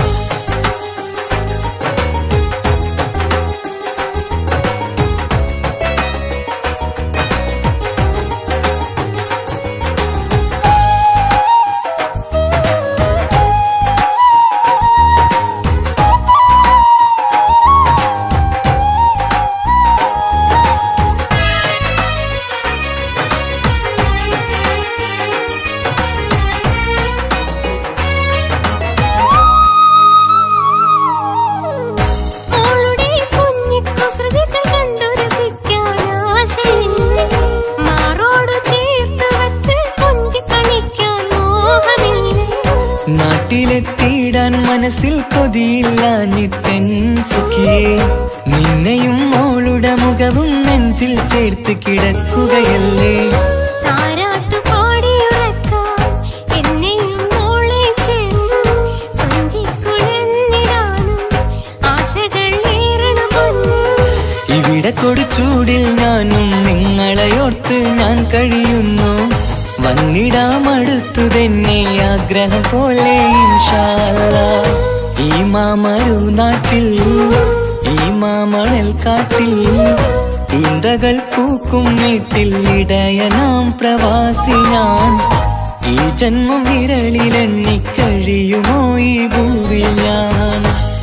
മോളുടെ കുഞ്ഞിക്കുസൃതികൾ കണ്ടു രസിക്കാൻ ആശയില്ലേ മാറോടു ചേർത്ത് വച്ച് കൊഞ്ചി കളിക്കാൻ മോഹമില്ലേ
നാട്ടിലെത്തിയിടാൻ മനസ്സിൽ കൊതിയില്ലാഞ്ഞിട്ടൻ സുഖിയേ നിന്നെയും മോളുടെ മുഖവും നെഞ്ചിൽ ചേർത്ത് കിടക്കുകയല്ലേ
താരാട്ടു പാടിയുറക്കാൻ എന്നെയും മോളെയും ചേർത്ത് കൊഞ്ചിക്കുഴഞ്ഞിടാനും ആശകൾ ഏറണം പൊന്നു
ഇവിടെ കൊടുച്ചൂടിൽ ഞാനും നിങ്ങളെയോർത്ത് ഞാൻ കഴിയുന്നു വന്നിടാം അടുത്തു തന്നെ ആഗ്രഹം പോലെ ഇൻഷാ അല്ലാ. ഈ മാമരു നാട്ടിൽ ഈ മാമണൽ കാട്ടിൽ ഈന്തകൾ പൂക്കും വീട്ടിൽ ഇടയനാം പ്രവാസി ഞാൻ ഈ ജന്മം വിരളിലെണ്ണി കഴിയുമോ ഈ ഭൂവിൽ ഞാൻ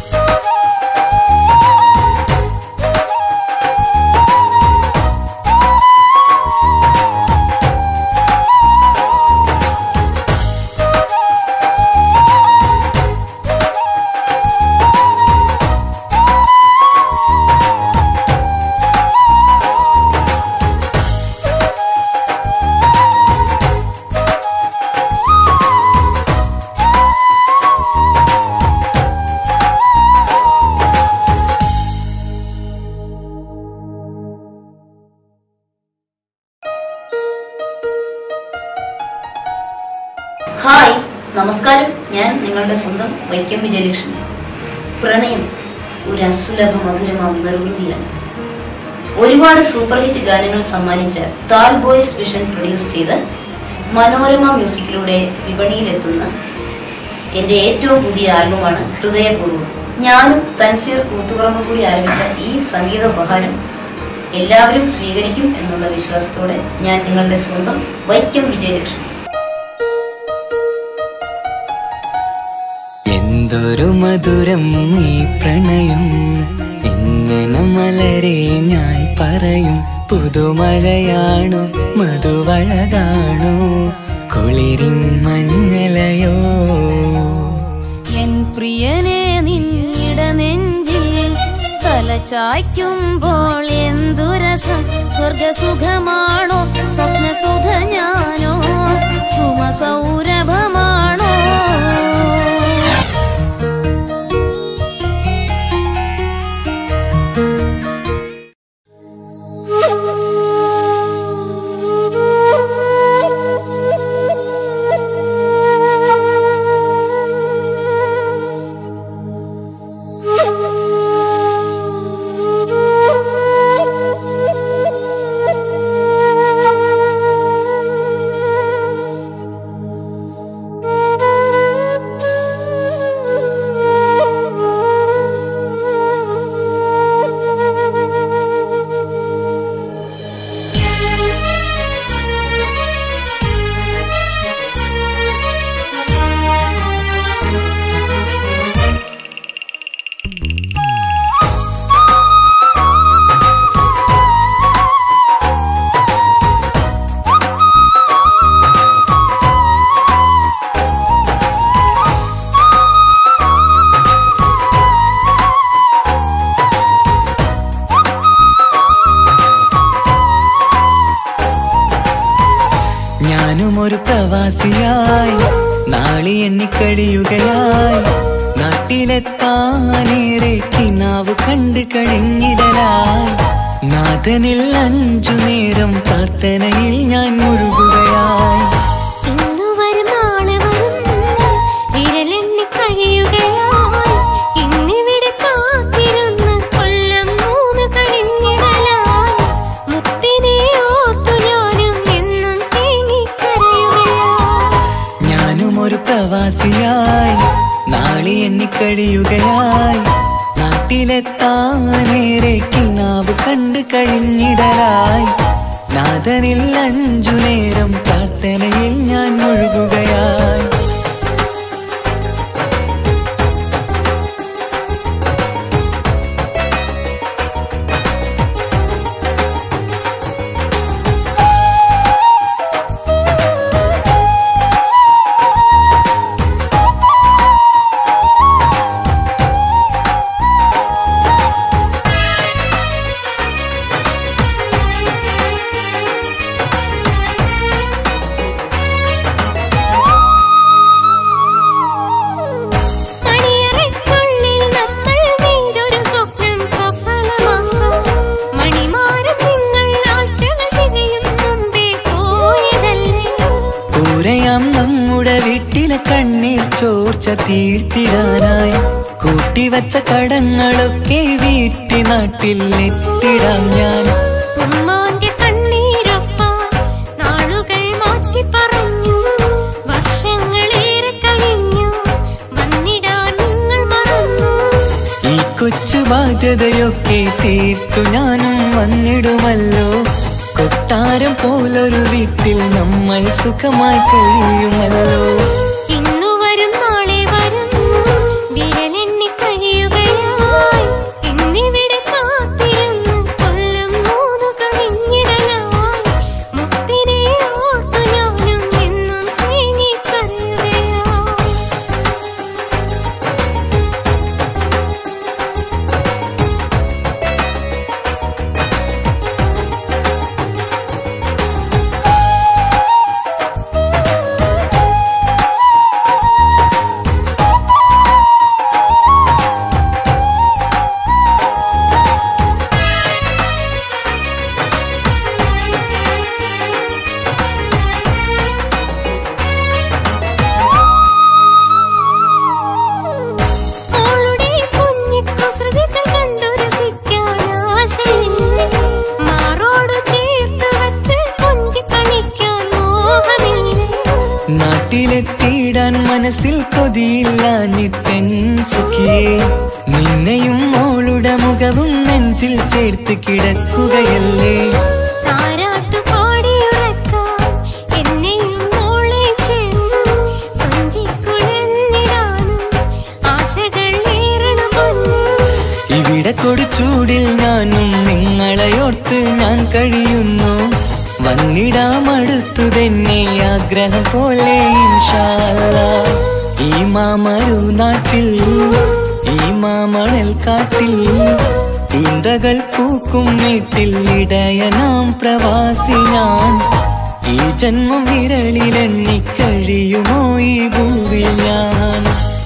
ഹായ് നമസ്കാരം ഞാൻ നിങ്ങളുടെ സ്വന്തം വൈക്കം വിജയലക്ഷ്മി പ്രണയം ഒരു അസുലഭ മധുരമാം നിർവൃതിയാണ് ഒരുപാട് സൂപ്പർ ഹിറ്റ് ഗാനങ്ങൾ സമ്മാനിച്ച താൽ ബോയ്സ് വിഷൻ പ്രൊഡ്യൂസ് ചെയ്ത് മനോരമ മ്യൂസിക്കിലൂടെ വിപണിയിലെത്തുന്ന എൻ്റെ ഏറ്റവും പുതിയ ആൽബമാണ് ഹൃദയപൂർവ്വം ഞാനും തൻസീർ കൂത്തുപറമ്പ് കൂടി ആരംഭിച്ച ഈ സംഗീത ഉപഹാരം എല്ലാവരും സ്വീകരിക്കും എന്നുള്ള വിശ്വാസത്തോടെ ഞാൻ നിങ്ങളുടെ സ്വന്തം വൈക്കം വിജയലക്ഷ്മി
എന്തൊരു മധുരം ഈ പ്രണയം എങ്ങനെ മലരെ ഞാൻ പറയും പുതുമഴയാണോ മധുവഴകാണോ കുളിരിൻ മഞ്ഞലയോ
എൻ പ്രിയനെ നിന്നിട നെഞ്ചിൽ തലചായ്ക്കുമ്പോൾ എന്തു രസം സ്വർഗസുഖമാണോ സ്വപ്നസുഖ ഞാനോ സുമസൗരഭമാണോ
കഴിയുകയായി നാട്ടിലെത്താനേറെ കിനാവ് കണ്ട് കഴിഞ്ഞിടലായി നാഥനിൽ അഞ്ചു നേരം പ്രാർത്ഥനയിൽ ഞാൻ മുഴുകുകയായി
ഇന്നു വരും നാളെ വരും വിരലെണ്ണി കഴിയുകയായി ഇന്നിവിടെ കാത്തിരുന്ന് കൊല്ലം മൂന്ന് കഴിഞ്ഞിടലായി മുത്തിനെ ഓർത്തു ഞാനും എന്നും തേങ്ങിക്കരയുകയായി
ഞാനും ഒരു പ്രവാസിയായി നാളെ എണ്ണിക്കഴിയുകയായി നാട്ടിലെത്താനേറെ കിനാവ് കണ്ട് കഴിഞ്ഞിടലായി നാഥനിൽ അഞ്ചു നേരം പ്രാർത്ഥനയിൽ ഞാൻ മുഴുകുകയായി
മണിയറയ്ക്കുള്ളിൽ നമ്മൾ നെയ്തൊരു സ്വപ്നം സഫലമാക്കാം മണിമാരം നിങ്ങൾ ആഴ്ചകൾ തികയും മുമ്പേ പോയതല്ലേ
കൂരയാം നമ്മുടെ വീട്ടിലെ കണ്ണീർ ചോർച്ച തീർത്തിടാനായി കൂട്ടിവച്ച കടങ്ങളൊക്കെ വീട്ടി നാട്ടിൽ എത്തിടാം ഞാൻ
ഉമ്മാന്റെ കണ്ണീരൊപ്പാൻ നാളുകൾ മാറ്റി പറഞ്ഞു വർഷങ്ങളേറെ കഴിഞ്ഞു വന്നിടാൻ നിങ്ങൾ മറന്നു
ഈ കൊച്ചു ബാധ്യതയൊക്കെ തീർത്തു ഞാനും വന്നിടുമല്ലോ കൊട്ടാരം പോലൊരു വീട്ടിൽ നമ്മൾ സുഖമായി കഴിയുമല്ലോ
ഇന്നു വരും നാളെ വരും വിരലെണ്ണി കഴിയുകയായി ഇന്നിവിടെ കാത്തിരുന്ന് കൊല്ലം മൂന്നു കഴിഞ്ഞിടലായി മുത്തിനെ ഓർത്തു ഞാനും എന്നും തേങ്ങിക്കരയുകയായി മോളുടെ കുഞ്ഞിക്കുസൃതികൾ കണ്ടു രസിക്കാൻ ആശയില്ലേ മാറോട് ചേർത്ത് വച്ച് കൊഞ്ചി കളിക്കാൻ മോഹമില്ലേ
നാട്ടിലെത്തിയിടാൻ മനസ്സിൽ കൊതിയില്ലാഞ്ഞിട്ടെൻ സുഖിയേ നിന്നെയും മോളുടെ മുഖവും നെഞ്ചിൽ ചേർത്ത് കിടക്കുകയല്ലേ
താരാട്ട് പാടിയുറക്കാൻ എന്നെയും മോളെയും ചേർന്ന് കൊഞ്ചിക്കുഴഞ്ഞിടാനും ആശകൾ ഏറണം പൊന്നേ
ഇവിടെ കൊടുച്ചൂടിൽ ഞാനും നിങ്ങളെയോർത്ത് ഞാൻ കഴിയുന്നു വന്നിടാം അടുത്തു തന്നെ ആഗ്രഹം പോലെ ഇൻഷാ അല്ലാ. ഈ മാമരു നാട്ടിൽ ഈ മാമണൽ കാട്ടിൽ ഈന്തകൾ പൂക്കും വീട്ടിൽ ഇടയനാം പ്രവാസി ഞാൻ ഈ ജന്മം വിരളിലെണ്ണി കഴിയുമോ ഈ ഭൂവിൽ ഞാൻ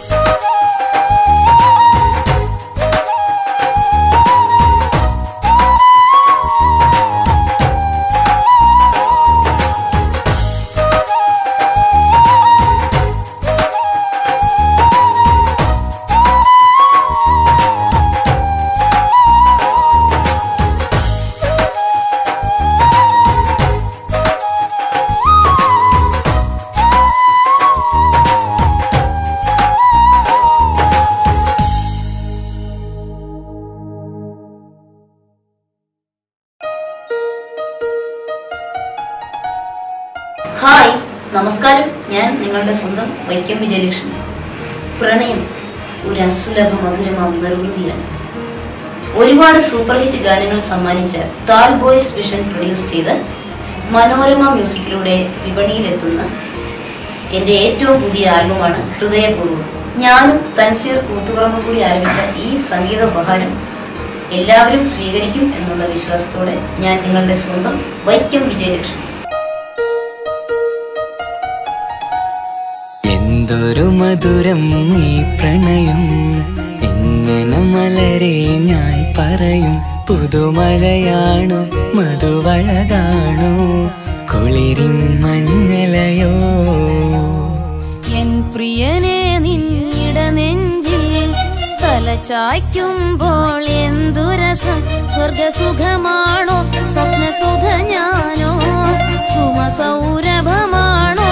ഹായ് നമസ്കാരം ഞാൻ നിങ്ങളുടെ സ്വന്തം വൈക്കം വിജയലക്ഷ്മി പ്രണയം ഒരു അസുലഭ മധുരമാം നിർവൃതിയാണ് ഒരുപാട് സൂപ്പർ ഹിറ്റ് ഗാനങ്ങൾ സമ്മാനിച്ച താൽ ബോയ്സ് വിഷൻ പ്രൊഡ്യൂസ് ചെയ്ത് മനോരമ മ്യൂസിക്കിലൂടെ വിപണിയിലെത്തുന്ന എൻ്റെ ഏറ്റവും പുതിയ ആൽബമാണ് ഹൃദയപൂർവ്വം ഞാനും തൻസീർ കൂത്തുപറമ്പ് കൂടി ആരംഭിച്ച ഈ സംഗീത ഉപഹാരം എല്ലാവരും സ്വീകരിക്കും എന്നുള്ള വിശ്വാസത്തോടെ ഞാൻ നിങ്ങളുടെ സ്വന്തം വൈക്കം വിജയലക്ഷ്മി
എന്തൊരു മധുരം ഈ പ്രണയം എങ്ങനെ മലരെ ഞാൻ പറയും പുതുമഴയാണു മധുവഴകാണു കുളിരിൻ മഞ്ഞലയോ
എൻ പ്രിയനെ നിന്നിട നെഞ്ചിൽ തലചായ്ക്കുമ്പോൾ എന്തു രസം സ്വർഗസുഖമാണോ സ്വപ്നസുഖ ഞാനോ സുമസൗരഭമാണോ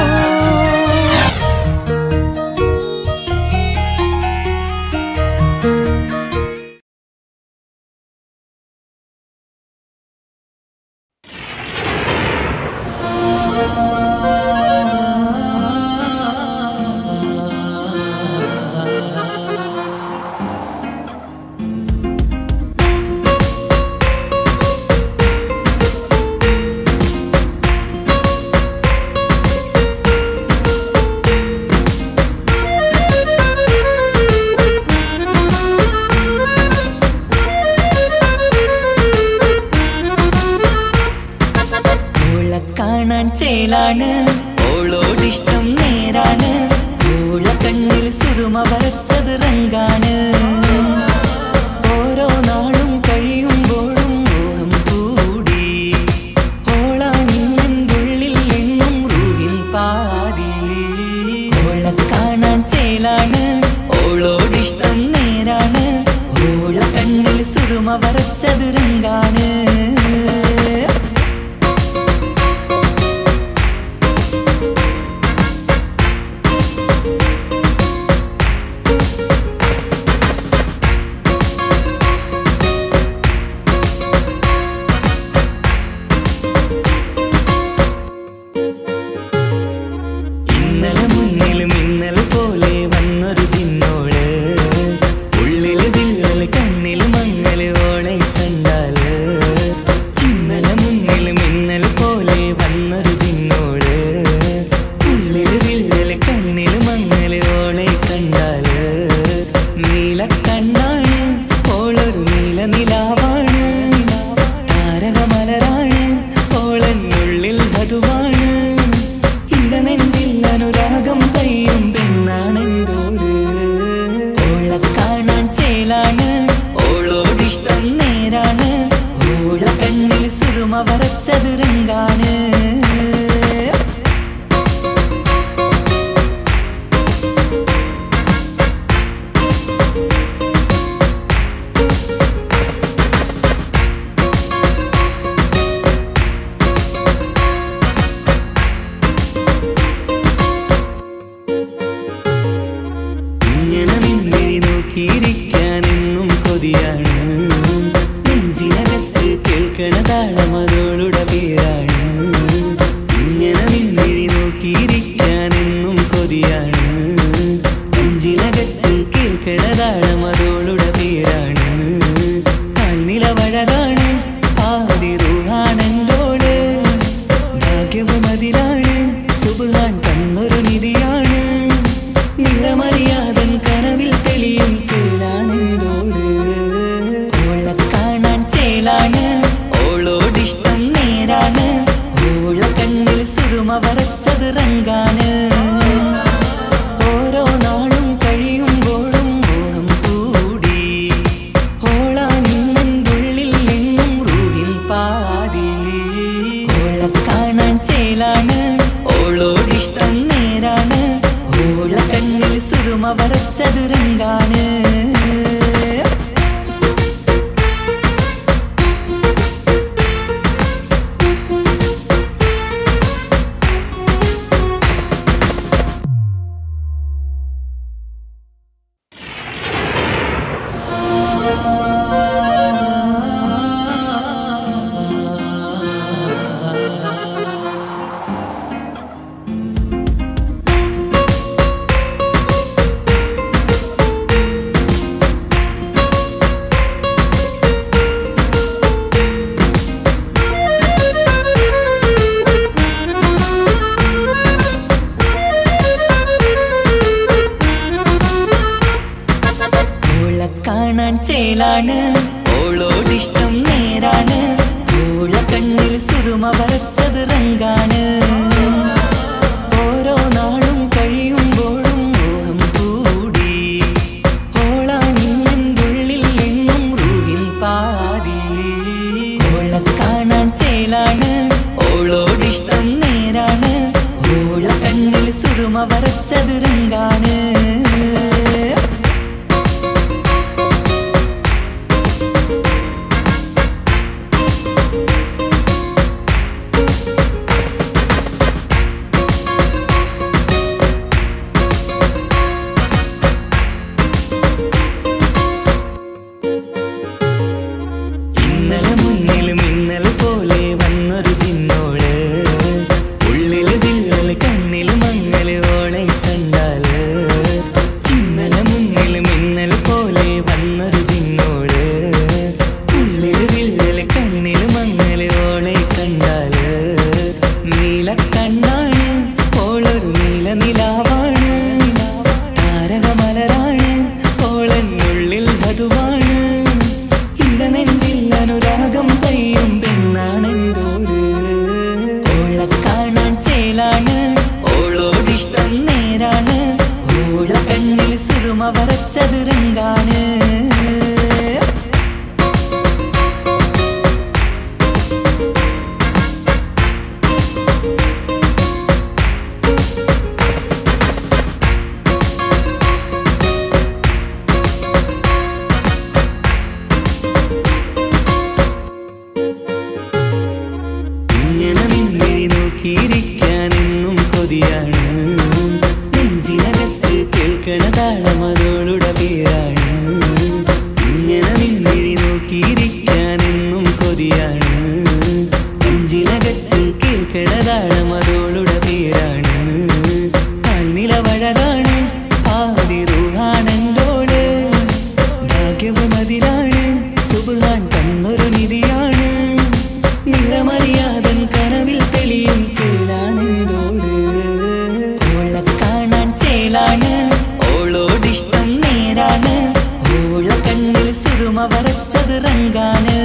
ഓളെ കാണാൻ ചേലാണ് ഓളോടിഷ്ടം നേരാണ് ഓള കണ്ണിൽ സുറുമ വരച്ചത് റങ്കാണ് ഓരോ നാളും കഴിയുമ്പോഴും മോഹം കൂടി ഓളാണിന്നും ഉള്ളിൽ എന്നും റൂഹിൻ പാതി ഓളെ കാണാൻ ചേലാണ് ഓളോടിഷ്ടം നേരാണ് ഓള കണ്ണിൽ സുറുമ വരച്ചത് റങ്കാണ് ഇന്നലെ മുന്നിലും ഇന്നലെ പോലെ വന്നൊരു ചിന്നോള് ഉള്ളില് വിള്ളല് കണ്ണില് മങ്ങല് ഓളെ കണ്ടാല് ഇന്നലെ മുന്നിലും ഇന്നലെ പോലെ വന്നൊരു ചിന്നോള് ഉള്ളില് വിള്ളല് കണ്ണില് മങ്ങല് ഓളെ കണ്ടാല് നീല കണ്ണാണ് ഓളൊരു നീല നിലാവാണ് താരകമലരാണ് ഓളെന്നുള്ളിൽ വധുവാണ് ഇടനെഞ്ചിൽ അനുരാഗം പെയ്യും പെണ്ണാണെന്തോട് ഓളെ കാണാൻ ചേലാണ് ഓളോടിഷ്ടം നേരാണ് ഓള കണ്ണിൽ സിറുമ വരച്ചത് രംഗാണ് ഇങ്ങനെ നിന്നിഴി നോക്കിയിരിക്കാൻ എന്നും കൊതിയാണ് നെഞ്ചിനകത്ത് കേൾക്കണ താളം അതോളുടെ പേരാണ് ഇങ്ങനെ നിന്നിഴി നോക്കിയിരിക്കാൻ എന്നും കൊതിയാണ് നെഞ്ചിനകത്ത് കേൾക്കണ താളം അതോളുടെ പേരാണ് കാൽനിലവഴകാണ് ആദിറുഹാണെന്തോട് ഭാഗ്യവും അതിലാണ് സുബാൻ തന്നൊരു നിധിയാണ് നിറമറിയാതൻ കനവിൽ തെളിയും ചേലാണെന്തോട് ഓളെ കാണാൻ ചേലാണ് ഓളോടിഷ്ടം നേരാണ് ഓള കണ്ണിൽ സിറുമ വരച്ചത് റങ്കാണ് ഓരോ നാളും കഴിയുമ്പോഴും മോഹം കൂടി ഓളാനിന്നുള്ളിൽ എന്നും റൂഹിൻ പാതി ഓളെ കാണാൻ ചേലാണ് ഓളോടിഷ്ടം നേരാണ് ഓള കണ്ണിൽ സുറുമ വരച്ചത് രംഗാണ് ഓളെ കാണാൻ ചേലാണ് ഓളോടിഷ്ടം നേരാണ് ഓള കണ്ണിൽ സുറുമ വരച്ചത് റങ്കാണ് ഓരോ നാളും കഴിയുമ്പോൾ കനകമലരാണ് ഓളെന്നുള്ളിൽ വധുവാണ് ഇടനെഞ്ചിൽ അനുരാഗം പെയ്യും പെണ്ണാണെന്തോട് ഓളെ കാണാൻ ചേലാണ് ഓളോടിഷ്ടം നേരാണ് ഓള കണ്ണിൽ സിറുമ വരച്ചത് രംഗാണ് ഇങ്ങനെ നിന്നിഴി നോക്കിയിരിക്കാൻ എന്നും കൊതിയാണ് നെഞ്ചിനകത്ത് കേൾക്കണ താളം അതോളുടെ പേരാണ് ഇങ്ങനെ നിന്നിഴി നോക്കിയിരിക്കാൻ എന്നും കൊതിയാണ് നെഞ്ചിനകത്ത് കേൾക്കണ താളം അതോളുടെ പേരാണ് കാൽനിലവഴകാണ് ആദിറുഹാണെന്തോട് ഭാഗ്യവും അതിലാണ് സുബാൻ തന്നൊരു നിധിയാണ് നിറമറിയാതൻ കനവിൽ തെളിയും ചേലാണെന്തോട് ഓളെ കാണാൻ ചേലാണ് ഓളോടിഷ്ടം നേരാണ് ഓള കണ്ണിൽ സിറുമ വരച്ചത് റങ്കാണ്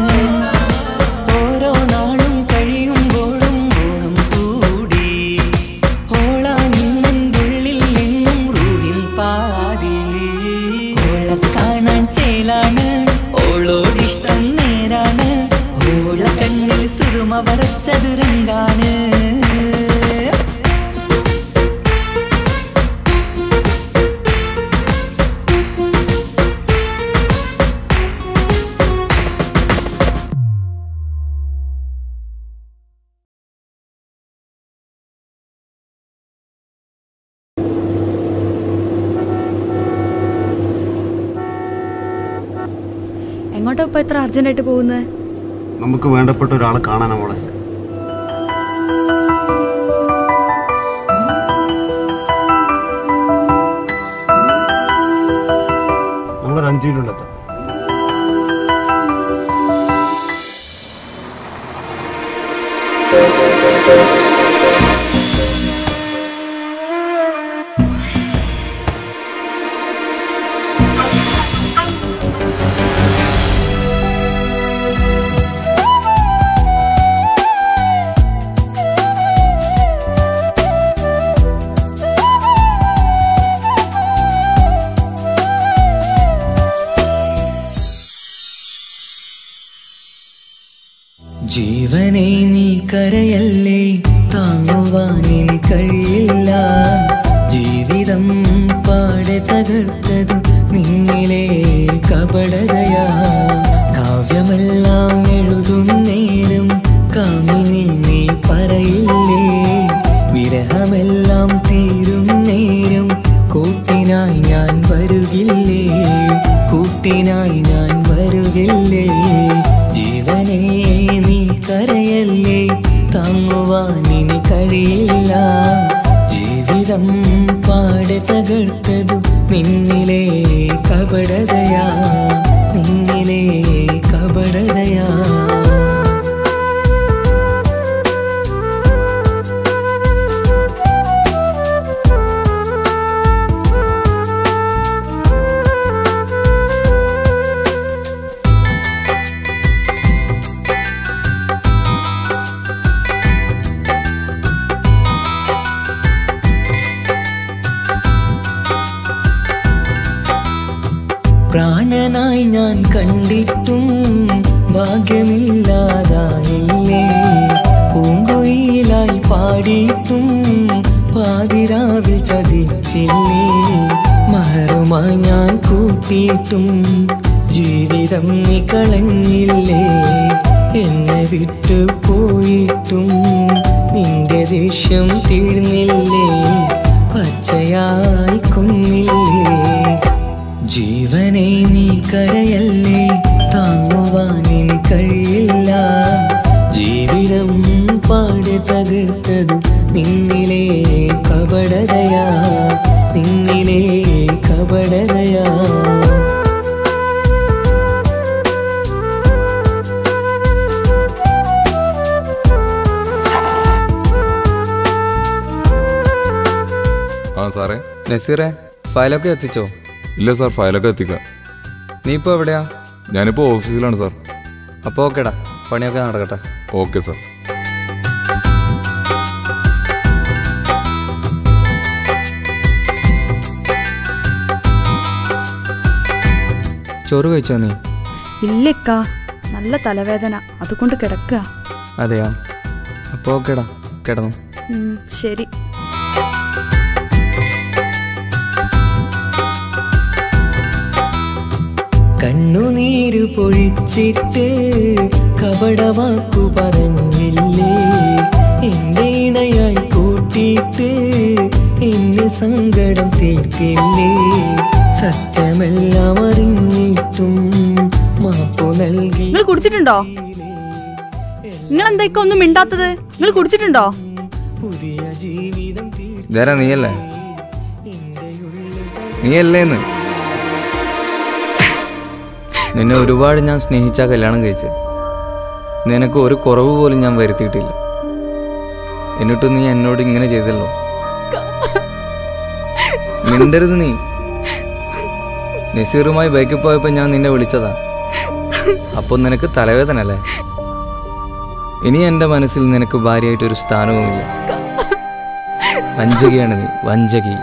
ഓരോ നാളും കഴിയുമ്പോഴും മോഹം കൂടി ഓളാ നിന്നുള്ളിൽ നിന്നും റൂഹിൻ പാതി ഓളെ കാണാൻ ചേലാണ് ഓളോടിഷ്ടം നേരാണ് ഓള കണ്ണിൽ സിറുമ വരച്ചത് രംഗാണ്
എങ്ങോട്ടാ ഇപ്പൊ ഇത്ര അർജന്റായിട്ട് പോകുന്നത്
നമുക്ക് വേണ്ടപ്പെട്ട ഒരാളെ കാണാനാ മോളെ നമ്മളൊരു അഞ്ചു മിനിറ്റ് എത്താം
ജീവനെ നീ കരയല്ലേ താങ്ങുവാൻ ഇനി കഴിയില്ല ജീവിതം പാടെ തകർത്തതു നിന്നിലെ കപടതയാ കാവ്യമെല്ലാം എഴുതും നേരം കാമിനി നീ പറയില്ലേ വിരഹമെല്ലാം തീരും നേരം കൂട്ടിനായി ഞാൻ വരുകില്ലേ കൂട്ടിനായി ഞാൻ വരുകില്ലേ ജീവനെ നീ കരയല്ലേ താങ്ങുവാൻ ഇനി കഴിയില്ല ജീവിതം പാടെ തകർത്തതു നിന്നിലെ കപടതയാ നിന്നിലെ കപടതയാ പ്രാണനായി ഞാൻ കണ്ടിട്ടും ഭാഗ്യമില്ലാതായില്ലേ പൂങ്കൊയിലായി പാടിയിട്ടും പാതിരാവിൽ ചതിച്ചില്ലേ മഹറുമായി ഞാൻ കൂട്ടിയിട്ടും ജീവിതം നീ കളഞ്ഞില്ലേ എന്നെ വിട്ടു പോയിട്ടും നിന്റെ ദേഷ്യം തീർന്നില്ലേ പച്ചയായി കൊന്നില്ലേ ജീവനെ നീ കരയല്ലേ താങ്ങുവാൻ ഇനി കഴിയില്ല ജീവിതം പാടെ തകർത്തത് നിന്നിലെ കപടതയാ നിന്നിലെ കപടതയാ
ആ സാറേ
നസീറെ ഫയലൊക്കെ എത്തിച്ചോ
ഇല്ല സാർ ഫയലൊക്കെ എത്തിക്കാം
നീ ഇപ്പോൾ എവിടെയാ
ഞാനിപ്പോൾ ഓഫീസിലാണ് സാർ
അപ്പോൾ ഓക്കേടാ പണിയൊക്കെ നടക്കട്ടെ
ഓക്കെ സാർ
ചോറ് കഴിച്ചോ നീ
ഇല്ലക്കാ നല്ല തലവേദന അതുകൊണ്ട് കിടക്കുക
അതെയോ അപ്പോൾ ഓക്കേടാ കിടന്നു
ഉം, ശരി
കണ്ണുനീരു പൊഴിച്ചിട്ട് കപടവാക്കു പറഞ്ഞില്ലേ എന്റെ ഇണയായി കൂട്ടിയിട്ട് എന്നിൽ സങ്കടം തീർത്തില്ലേ സത്യമെല്ലാം അറിഞ്ഞിട്ടും മാപ്പു നൽകി
നിങ്ങൾ കുടിച്ചിട്ടുണ്ടോ നിങ്ങൾ എന്താ ഒന്നും മിണ്ടാത്തത് നിങ്ങൾ കുടിച്ചിട്ടുണ്ടോ
പുതിയ ജീവിതം
ഇതാരാ നീയല്ലേ നീയല്ലേന്ന് നിന്നെ ഒരുപാട് ഞാൻ സ്നേഹിച്ച കല്യാണം കഴിച്ച് നിനക്ക് ഒരു കുറവ് പോലും ഞാൻ വരുത്തിയിട്ടില്ല എന്നിട്ട് നീ എന്നോട് ഇങ്ങനെ ചെയ്തല്ലോ മിണ്ടരുത് നീ നസീറുമായി ബൈക്കിൽ പോയപ്പോൾ ഞാൻ നിന്നെ വിളിച്ചതാ അപ്പോൾ നിനക്ക് തലവേദന അല്ലേ ഇനി എൻ്റെ മനസ്സിൽ നിനക്ക് ഭാര്യയായിട്ടൊരു സ്ഥാനവുമില്ല വഞ്ചകിയാണ് നീ വഞ്ചകി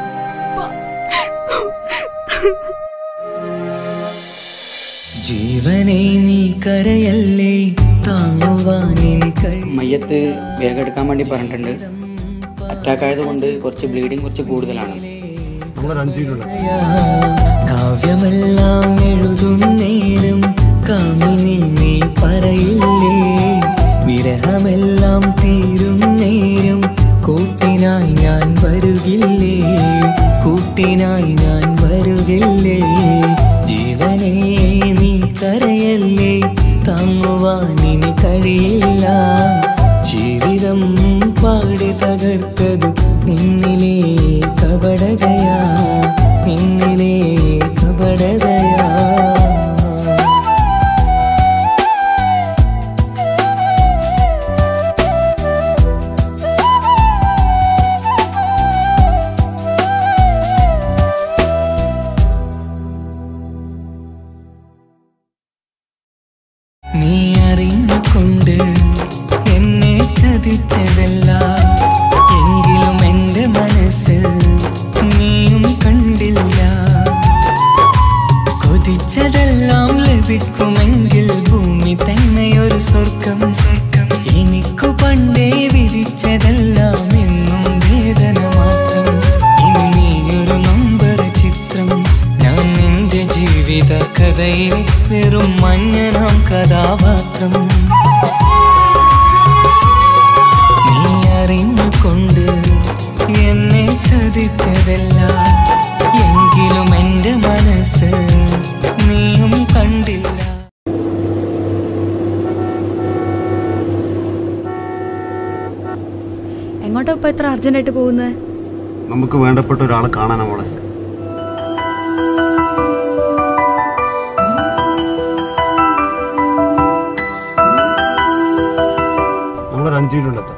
ജീവനെ നീ കരയല്ലേ താങ്ങുവാനിനി കഴി
മയ്യത്ത് വേഗം എടുക്കാൻ വേണ്ടി പറഞ്ഞിട്ടുണ്ട് അറ്റാക്ക് ആയതുകൊണ്ട് കുറച്ച് ബ്ലീഡിങ് കുറച്ച് കൂടുതലാണ്
നമ്മളൊരു അഞ്ച് കിലോ
കാവ്യമെല്ലാം എഴുതും നേരം കാമിനി നീ പറയില്ലേ വിരഹമെല്ലാം തീരും നേരം കൂട്ടിനായി ഞാൻ വരുകില്ലേ കൂട്ടിനായി ഞാൻ വരുകില്ലേ ജീവനെ നീ കരയല്ലേ താങ്ങുവാനിനി കഴിയില്ല ജീവിതം പാടി തകർത്തതു നിന്നിലെ കപടതയാ നിന്നിലെ കപടതയാ നീ അറിഞ്ഞുകൊണ്ട് എന്നെ ചതിച്ചതല്ല എങ്കിലും എൻ്റെ മനസ്സ് നീയും കണ്ടില്ല കൊതിച്ചതെല്ലാം ലഭിക്കുമെങ്കിൽ ഭൂമി തന്നെയൊരു സ്വർഗം എനിക്കു പണ്ടേ വിധിച്ചതെല്ലാം എന്നും വേദന മാത്രം ഇനി നീയൊരു നമ്പർ ചിത്രം ഞാൻ നിന്റെ ജീവിത കഥയിലെ വെറും മഞ്ഞനാം കഥാപാത്രം നീ അറിഞ്ഞുകൊണ്ട് എന്നെ ചതിച്ചതല്ല എങ്കിലും എൻ്റെ മനസ്സ് നീയും കണ്ടില്ല
എങ്ങോട്ടാ ഇപ്പൊ ഇത്ര അർജന്റായിട്ട് പോകുന്നത്
നമുക്ക് വേണ്ടപ്പെട്ട ഒരാളെ കാണാനാ മോളെ നമ്മളൊരു അഞ്ച് കിലോ എത്താം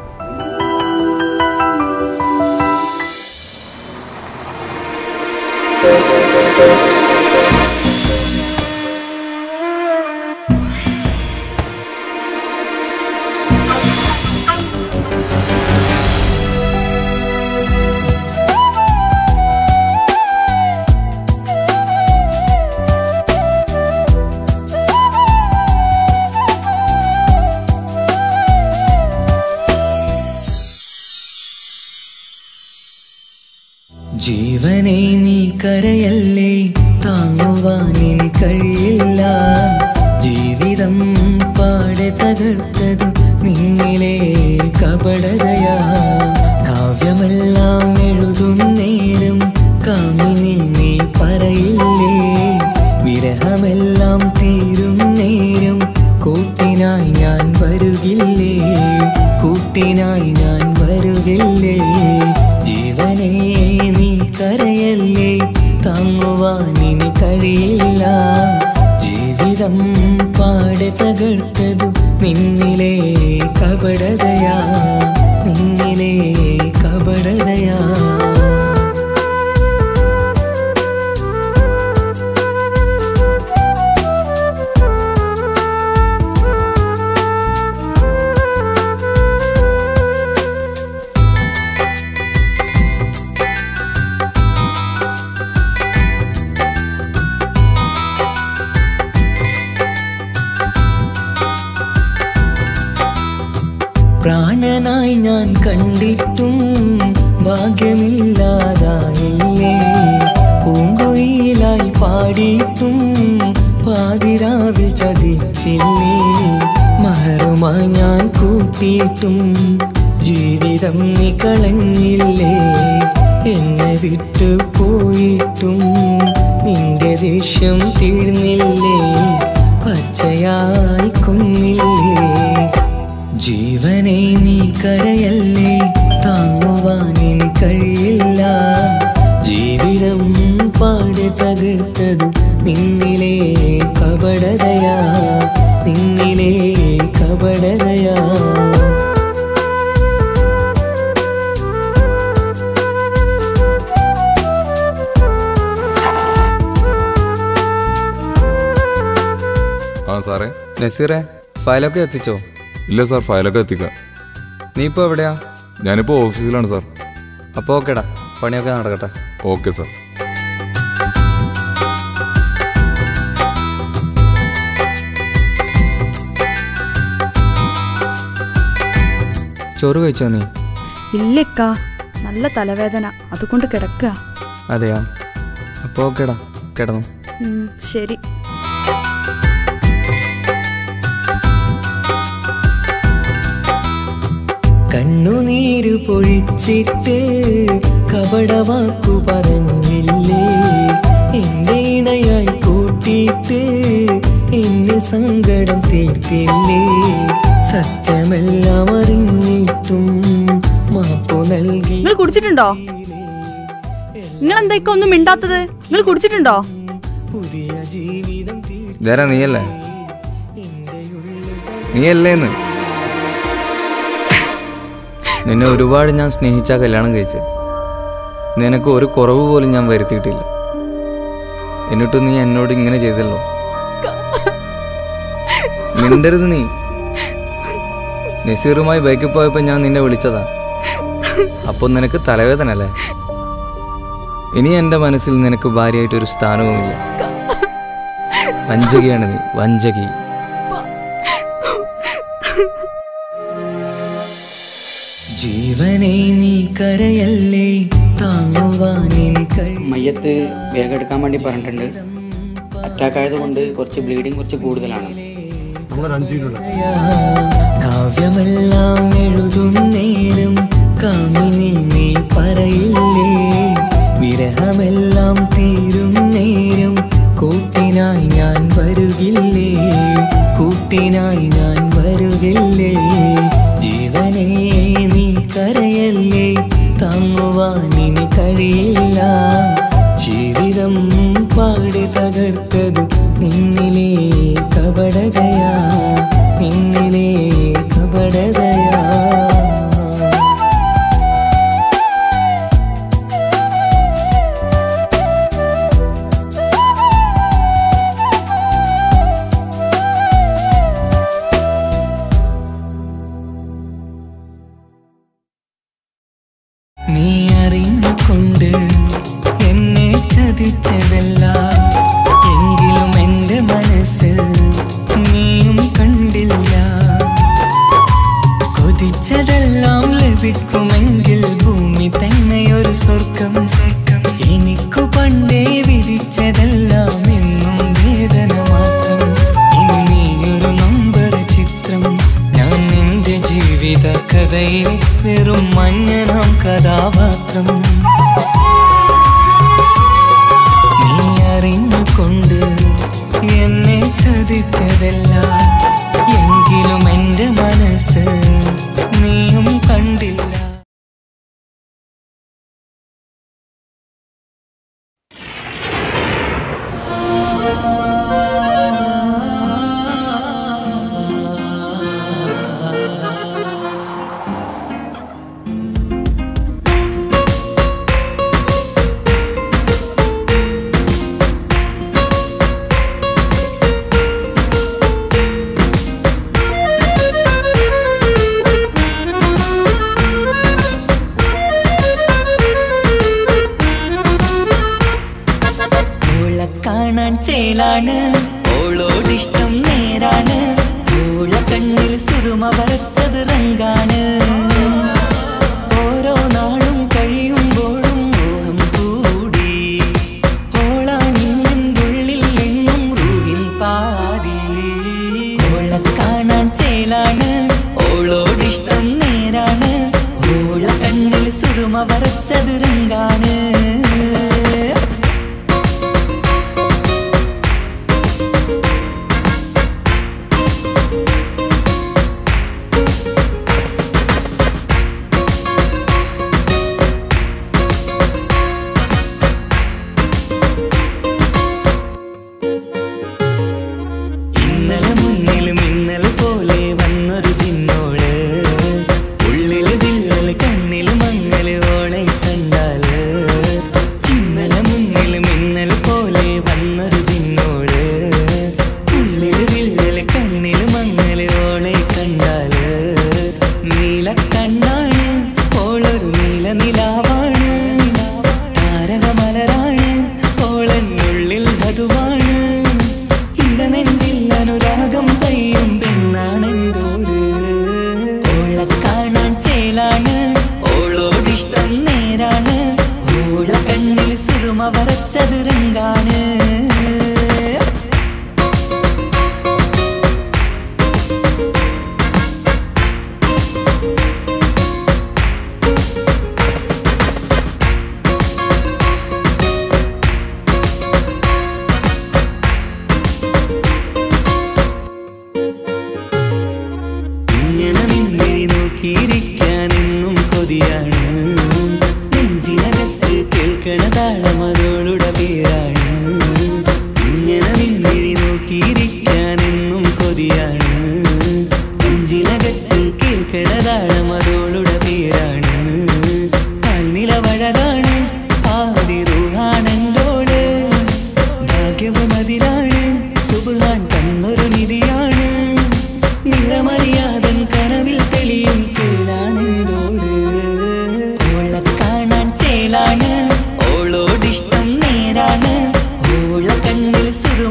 ജീവനെ നീ കരയല്ലേ താങ്ങുവാനിനി കഴിയില്ല ജീവിതം പാടെ തകർത്തതു നിന്നിലെ കപടതയാ കാവ്യമെല്ലാം എഴുതും നേരം കാമിനി നീ പറയില്ലേ വിരഹമെല്ലാം തീരും നേരം കൂട്ടിനായി ഞാൻ വരുകില്ലേ കൂട്ടിനായി ഞാൻ വരുകില്ലേ ജീവനെ നീ കരയല്ലേ താങ്ങുവാനിനി കഴിയില്ല ജീവിതം പാടെ തകർത്തതു നിന്നിലെ കപടതയാ നിന്നിലെ കപടതയാ പ്രാണനായി ഞാൻ കണ്ടിട്ടും ഭാഗ്യമില്ലാതായില്ലേ പൂങ്കൊയിലായി പാടിയിട്ടും പാതിരാവിൽ ചതിച്ചില്ലേ മഹറുമായി ഞാൻ കൂട്ടിയിട്ടും ജീവിതം നീ കളഞ്ഞില്ലേ എന്നെ വിട്ടു പോയിട്ടും നിന്റെ ദേഷ്യം തീർന്നില്ലേ പച്ചയായി കൊന്നില്ലേ ജീവനെ നീ കരയല്ലേ താങ്ങുവാൻ ഇനി കഴിയില്ല ജീവിതം പാടെ തകർത്തത് നിന്നിലെ കപടതയാ നിന്നിലെ കപടതയാ
ആ സാറേ
നസീറെ ഫയലൊക്കെ എത്തിച്ചോ
ഇല്ല സാർ ഫയലൊക്കെ എത്തിക്കാം
നീ ഇപ്പോൾ എവിടെയാ
ഞാനിപ്പോൾ ഓഫീസിലാണ് സാർ
അപ്പോൾ ഓക്കേടാ പണിയൊക്കെ നടക്കട്ടെ
ഓക്കെ സാർ
ചോറ് കഴിച്ചോ നീ
ഇല്ലക്കാ നല്ല തലവേദന അതുകൊണ്ട് കിടക്കുക
അതെയാ അപ്പോൾ ഓക്കേടാ കിടന്നു
ഉം, ശരി
കണ്ണുനീര് പൊഴിച്ചിട്ട് കപടവാക്കു പറഞ്ഞില്ലേ എന്റെ ഇണയായി കൂട്ടിയിട്ട് എന്നിൽ സങ്കടം തീർത്തില്ലേ സത്യമെല്ലാം അറിഞ്ഞിട്ടും മാപ്പു നൽകി
നിങ്ങൾ കുടിച്ചിട്ടുണ്ടോ നിങ്ങൾ എന്താ ഒന്നും മിണ്ടാത്തത് നിങ്ങൾ കുടിച്ചിട്ടുണ്ടോ
പുതിയ ജീവിതം തീർ
ഇതാരാ നീയല്ലേ നീയല്ലേന്ന് നിന്നെ ഒരുപാട് ഞാൻ സ്നേഹിച്ച കല്യാണം കഴിച്ച് നിനക്ക് ഒരു കുറവ് പോലും ഞാൻ വരുത്തിയിട്ടില്ല എന്നിട്ട് നീ എന്നോട് ഇങ്ങനെ ചെയ്തല്ലോ മിണ്ടരുത് നീ നസീറുമായി ബൈക്കിൽ പോയപ്പോൾ ഞാൻ നിന്നെ വിളിച്ചതാ അപ്പോൾ നിനക്ക് തലവേദന അല്ലേ ഇനി എൻ്റെ മനസ്സിൽ നിനക്ക് ഭാര്യയായിട്ടൊരു സ്ഥാനവുമില്ല വഞ്ചകിയാണ് നീ വഞ്ചകി
ജീവനെ നീ കരയല്ലേ താങ്ങുവാൻ ഇനി കഴി
മയ്യത്ത് വേഗം എടുക്കാൻ വേണ്ടി പറഞ്ഞിട്ടുണ്ട് അറ്റാക്ക് ആയതുകൊണ്ട് കുറച്ച് ബ്ലീഡിങ് കുറച്ച് കൂടുതലാണ്
നമ്മളൊരു അഞ്ച് കിലോ
കാവ്യമെല്ലാം എഴുതും നേരം കാമിനി നീ പറയില്ലേ വിരഹമെല്ലാം തീരും നേരം കൂട്ടിനായി ഞാൻ വരുകില്ലേ കൂട്ടിനായി ഞാൻ വരുകില്ലേ ജീവനെ നീ കരയല്ലേ താങ്ങുവാൻ ഇനി കഴിയില്ല ജീവിതം പാടി തകർത്തത് നിന്നിലെ കപടതയാ നിന്നിലെ കപടതയാ നീ അറിഞ്ഞുകൊണ്ട് എന്നെ ചതിച്ചതല്ല എങ്കിലും എൻ്റെ മനസ്സ് നീയും കണ്ടില്ല കൊതിച്ചതെല്ലാം ലഭിക്കുമെങ്കിൽ ഭൂമി തന്നെ ഒരു സ്വർഗം എനിക്കു പണ്ടേ വിധിച്ചതെല്ലാം എന്നും വേദന മാത്രം ഇനി നീയൊരു നമ്പർ ചിത്രം ഞാൻ നിന്റെ ജീവിത കഥയിൽ വെറും മഞ്ഞനാം കഥാപാത്രം നീ അറിഞ്ഞുകൊണ്ട് എന്നെ ചതിച്ചതല്ല എങ്കിലും എൻ്റെ മനസ്സ് നീയും കണ്ടില്ല ഓളെ കാണാൻ ചേലാണ് ഓളോടിഷ്ടം നേരാണ് ഓള കണ്ണിൽ സുറുമ വരച്ചത് റങ്കാണ്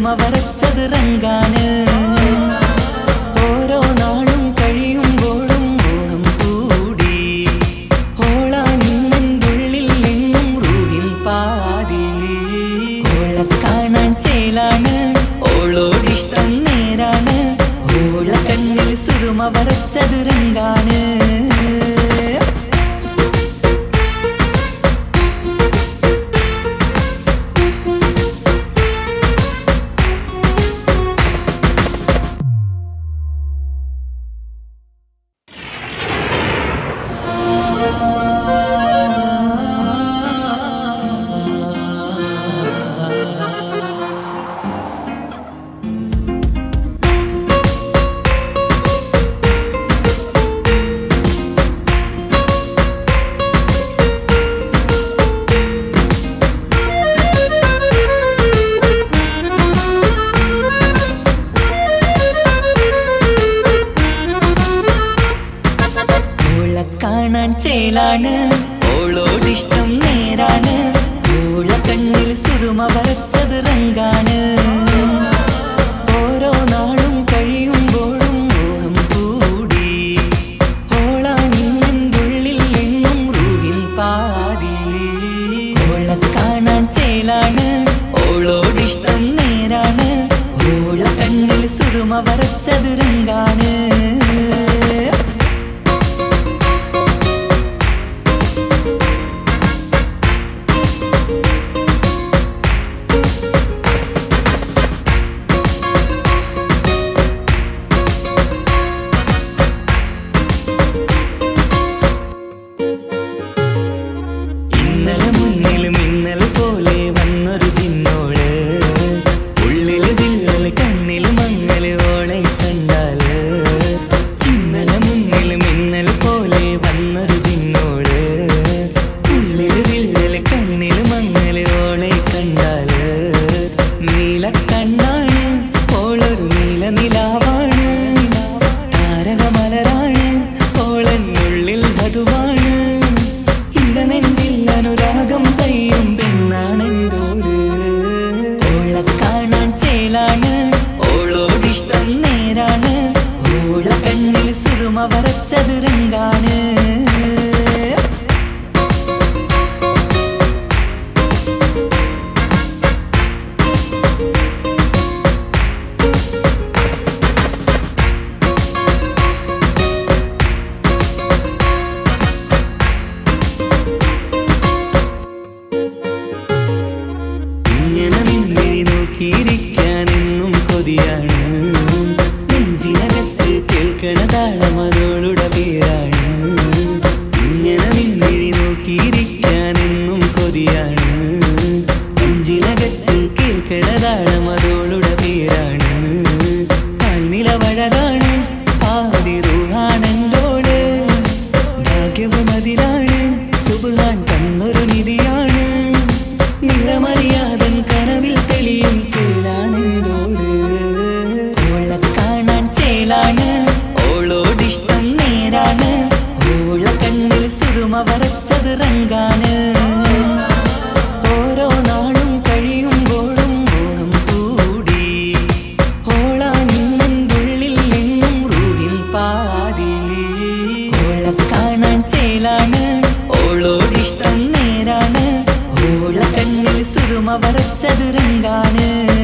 സുറുമ വരച്ചത് റങ്കാണ് ഓരോ നാളും കഴിയുമ്പോഴും മോഹം കൂടി ഓളാനിന്നുള്ളിൽ നിന്നും റൂഹിൻ പാതി ഓളെ കാണാൻ ചേലാണ് ഓളോടിഷ്ടം നേരാണ് ഓള കണ്ണിൽ സുറുമ വരച്ചത് റങ്കാണ് ഓളെ കാണാൻ ചേലാണ് ഓളോടിഷ്ടം നേരാണ് ഓള കണ്ണിൽ സുറുമ വരച്ചത് റങ്കാണ് ഓരോ നാളും കഴിയുമ്പോഴും മോഹം കൂടി ഓളാനിന്നുള്ളിൽ നിന്നും റൂഹിൻ പാതി ഓളെ കാണാൻ ചേലാണ് ഓളോടിഷ്ടം നേരാണ് ഓള കണ്ണിൽ സുറുമ വരച്ചത് റങ്കാണ് ഇന്നലെ മുന്നിലും ഇന്നലെ പോലെ വന്നൊരു ചിന്നോള് ഉള്ളില് വിള്ളല് കണ്ണില് മങ്ങല് ഓളെ കണ്ടാല് ഇന്നലെ മുന്നിലും ഇന്നലെ പോലെ വന്നൊരു ചിന്നോള് ഉള്ളില് വിള്ളല് കണ്ണില് മങ്ങല് ഓളെ കണ്ടാല് നീല കണ്ണാണ് ഓളൊരു നീല നിലാവാണ് താരകമലരാണ് ഓളെന്നുള്ളിൽ വധുവാണ് ഇടനെഞ്ചിൽ അനുരാഗം കയ്യും പെണ്ണാണെന്തോട് ഓളെ കാണാൻ ചേലാണ് ഓളോടിഷ്ടം നേരാണ് ഓള കണ്ണിൽ സുറുമ വരച്ചത് രംഗാണ് ഇങ്ങനെ നിന്നിഴി നോക്കിയിരിക്കാൻ എന്നും കൊതിയാണ് നെഞ്ചിനകത്ത് കേൾക്കണ താളം അതോളുടെ പേരാണ് ഇങ്ങനെ നിന്നിഴി നോക്കിയിരിക്കാൻ എന്നും കൊതിയാണ് നെഞ്ചിനകത്ത് കേൾക്കണ താളം അതോളുടെ പേരാണ് കാൽനിലവഴകാണ് പാതി റൂഹാണെന്തോട് ഭാഗ്യവും അതിലാണ് സുബാൻ തന്നൊരു നിധിയാണ് നിറമറിയാതൻ കനവിൽ തെളിയും ചേലാണെന്തോട് ഓളെ കാണാൻ ചേലാണ് ഓളോടിഷ്ടം നേരാണ് ഓള കണ്ണിൽ സുറുമ വരച്ചത് റങ്കാണ് ഓരോ നാളും കഴിയുമ്പോഴും മോഹം കൂടി ഓളാനിന്നുള്ളിൽ നിന്നും റൂഹിൻ പാതി ഓളെ കാണാൻ ചേലാണ് ഓളോടിഷ്ടം നേരാണ് ഓള കണ്ണിൽ സുറുമ വരച്ചത് രംഗാണ്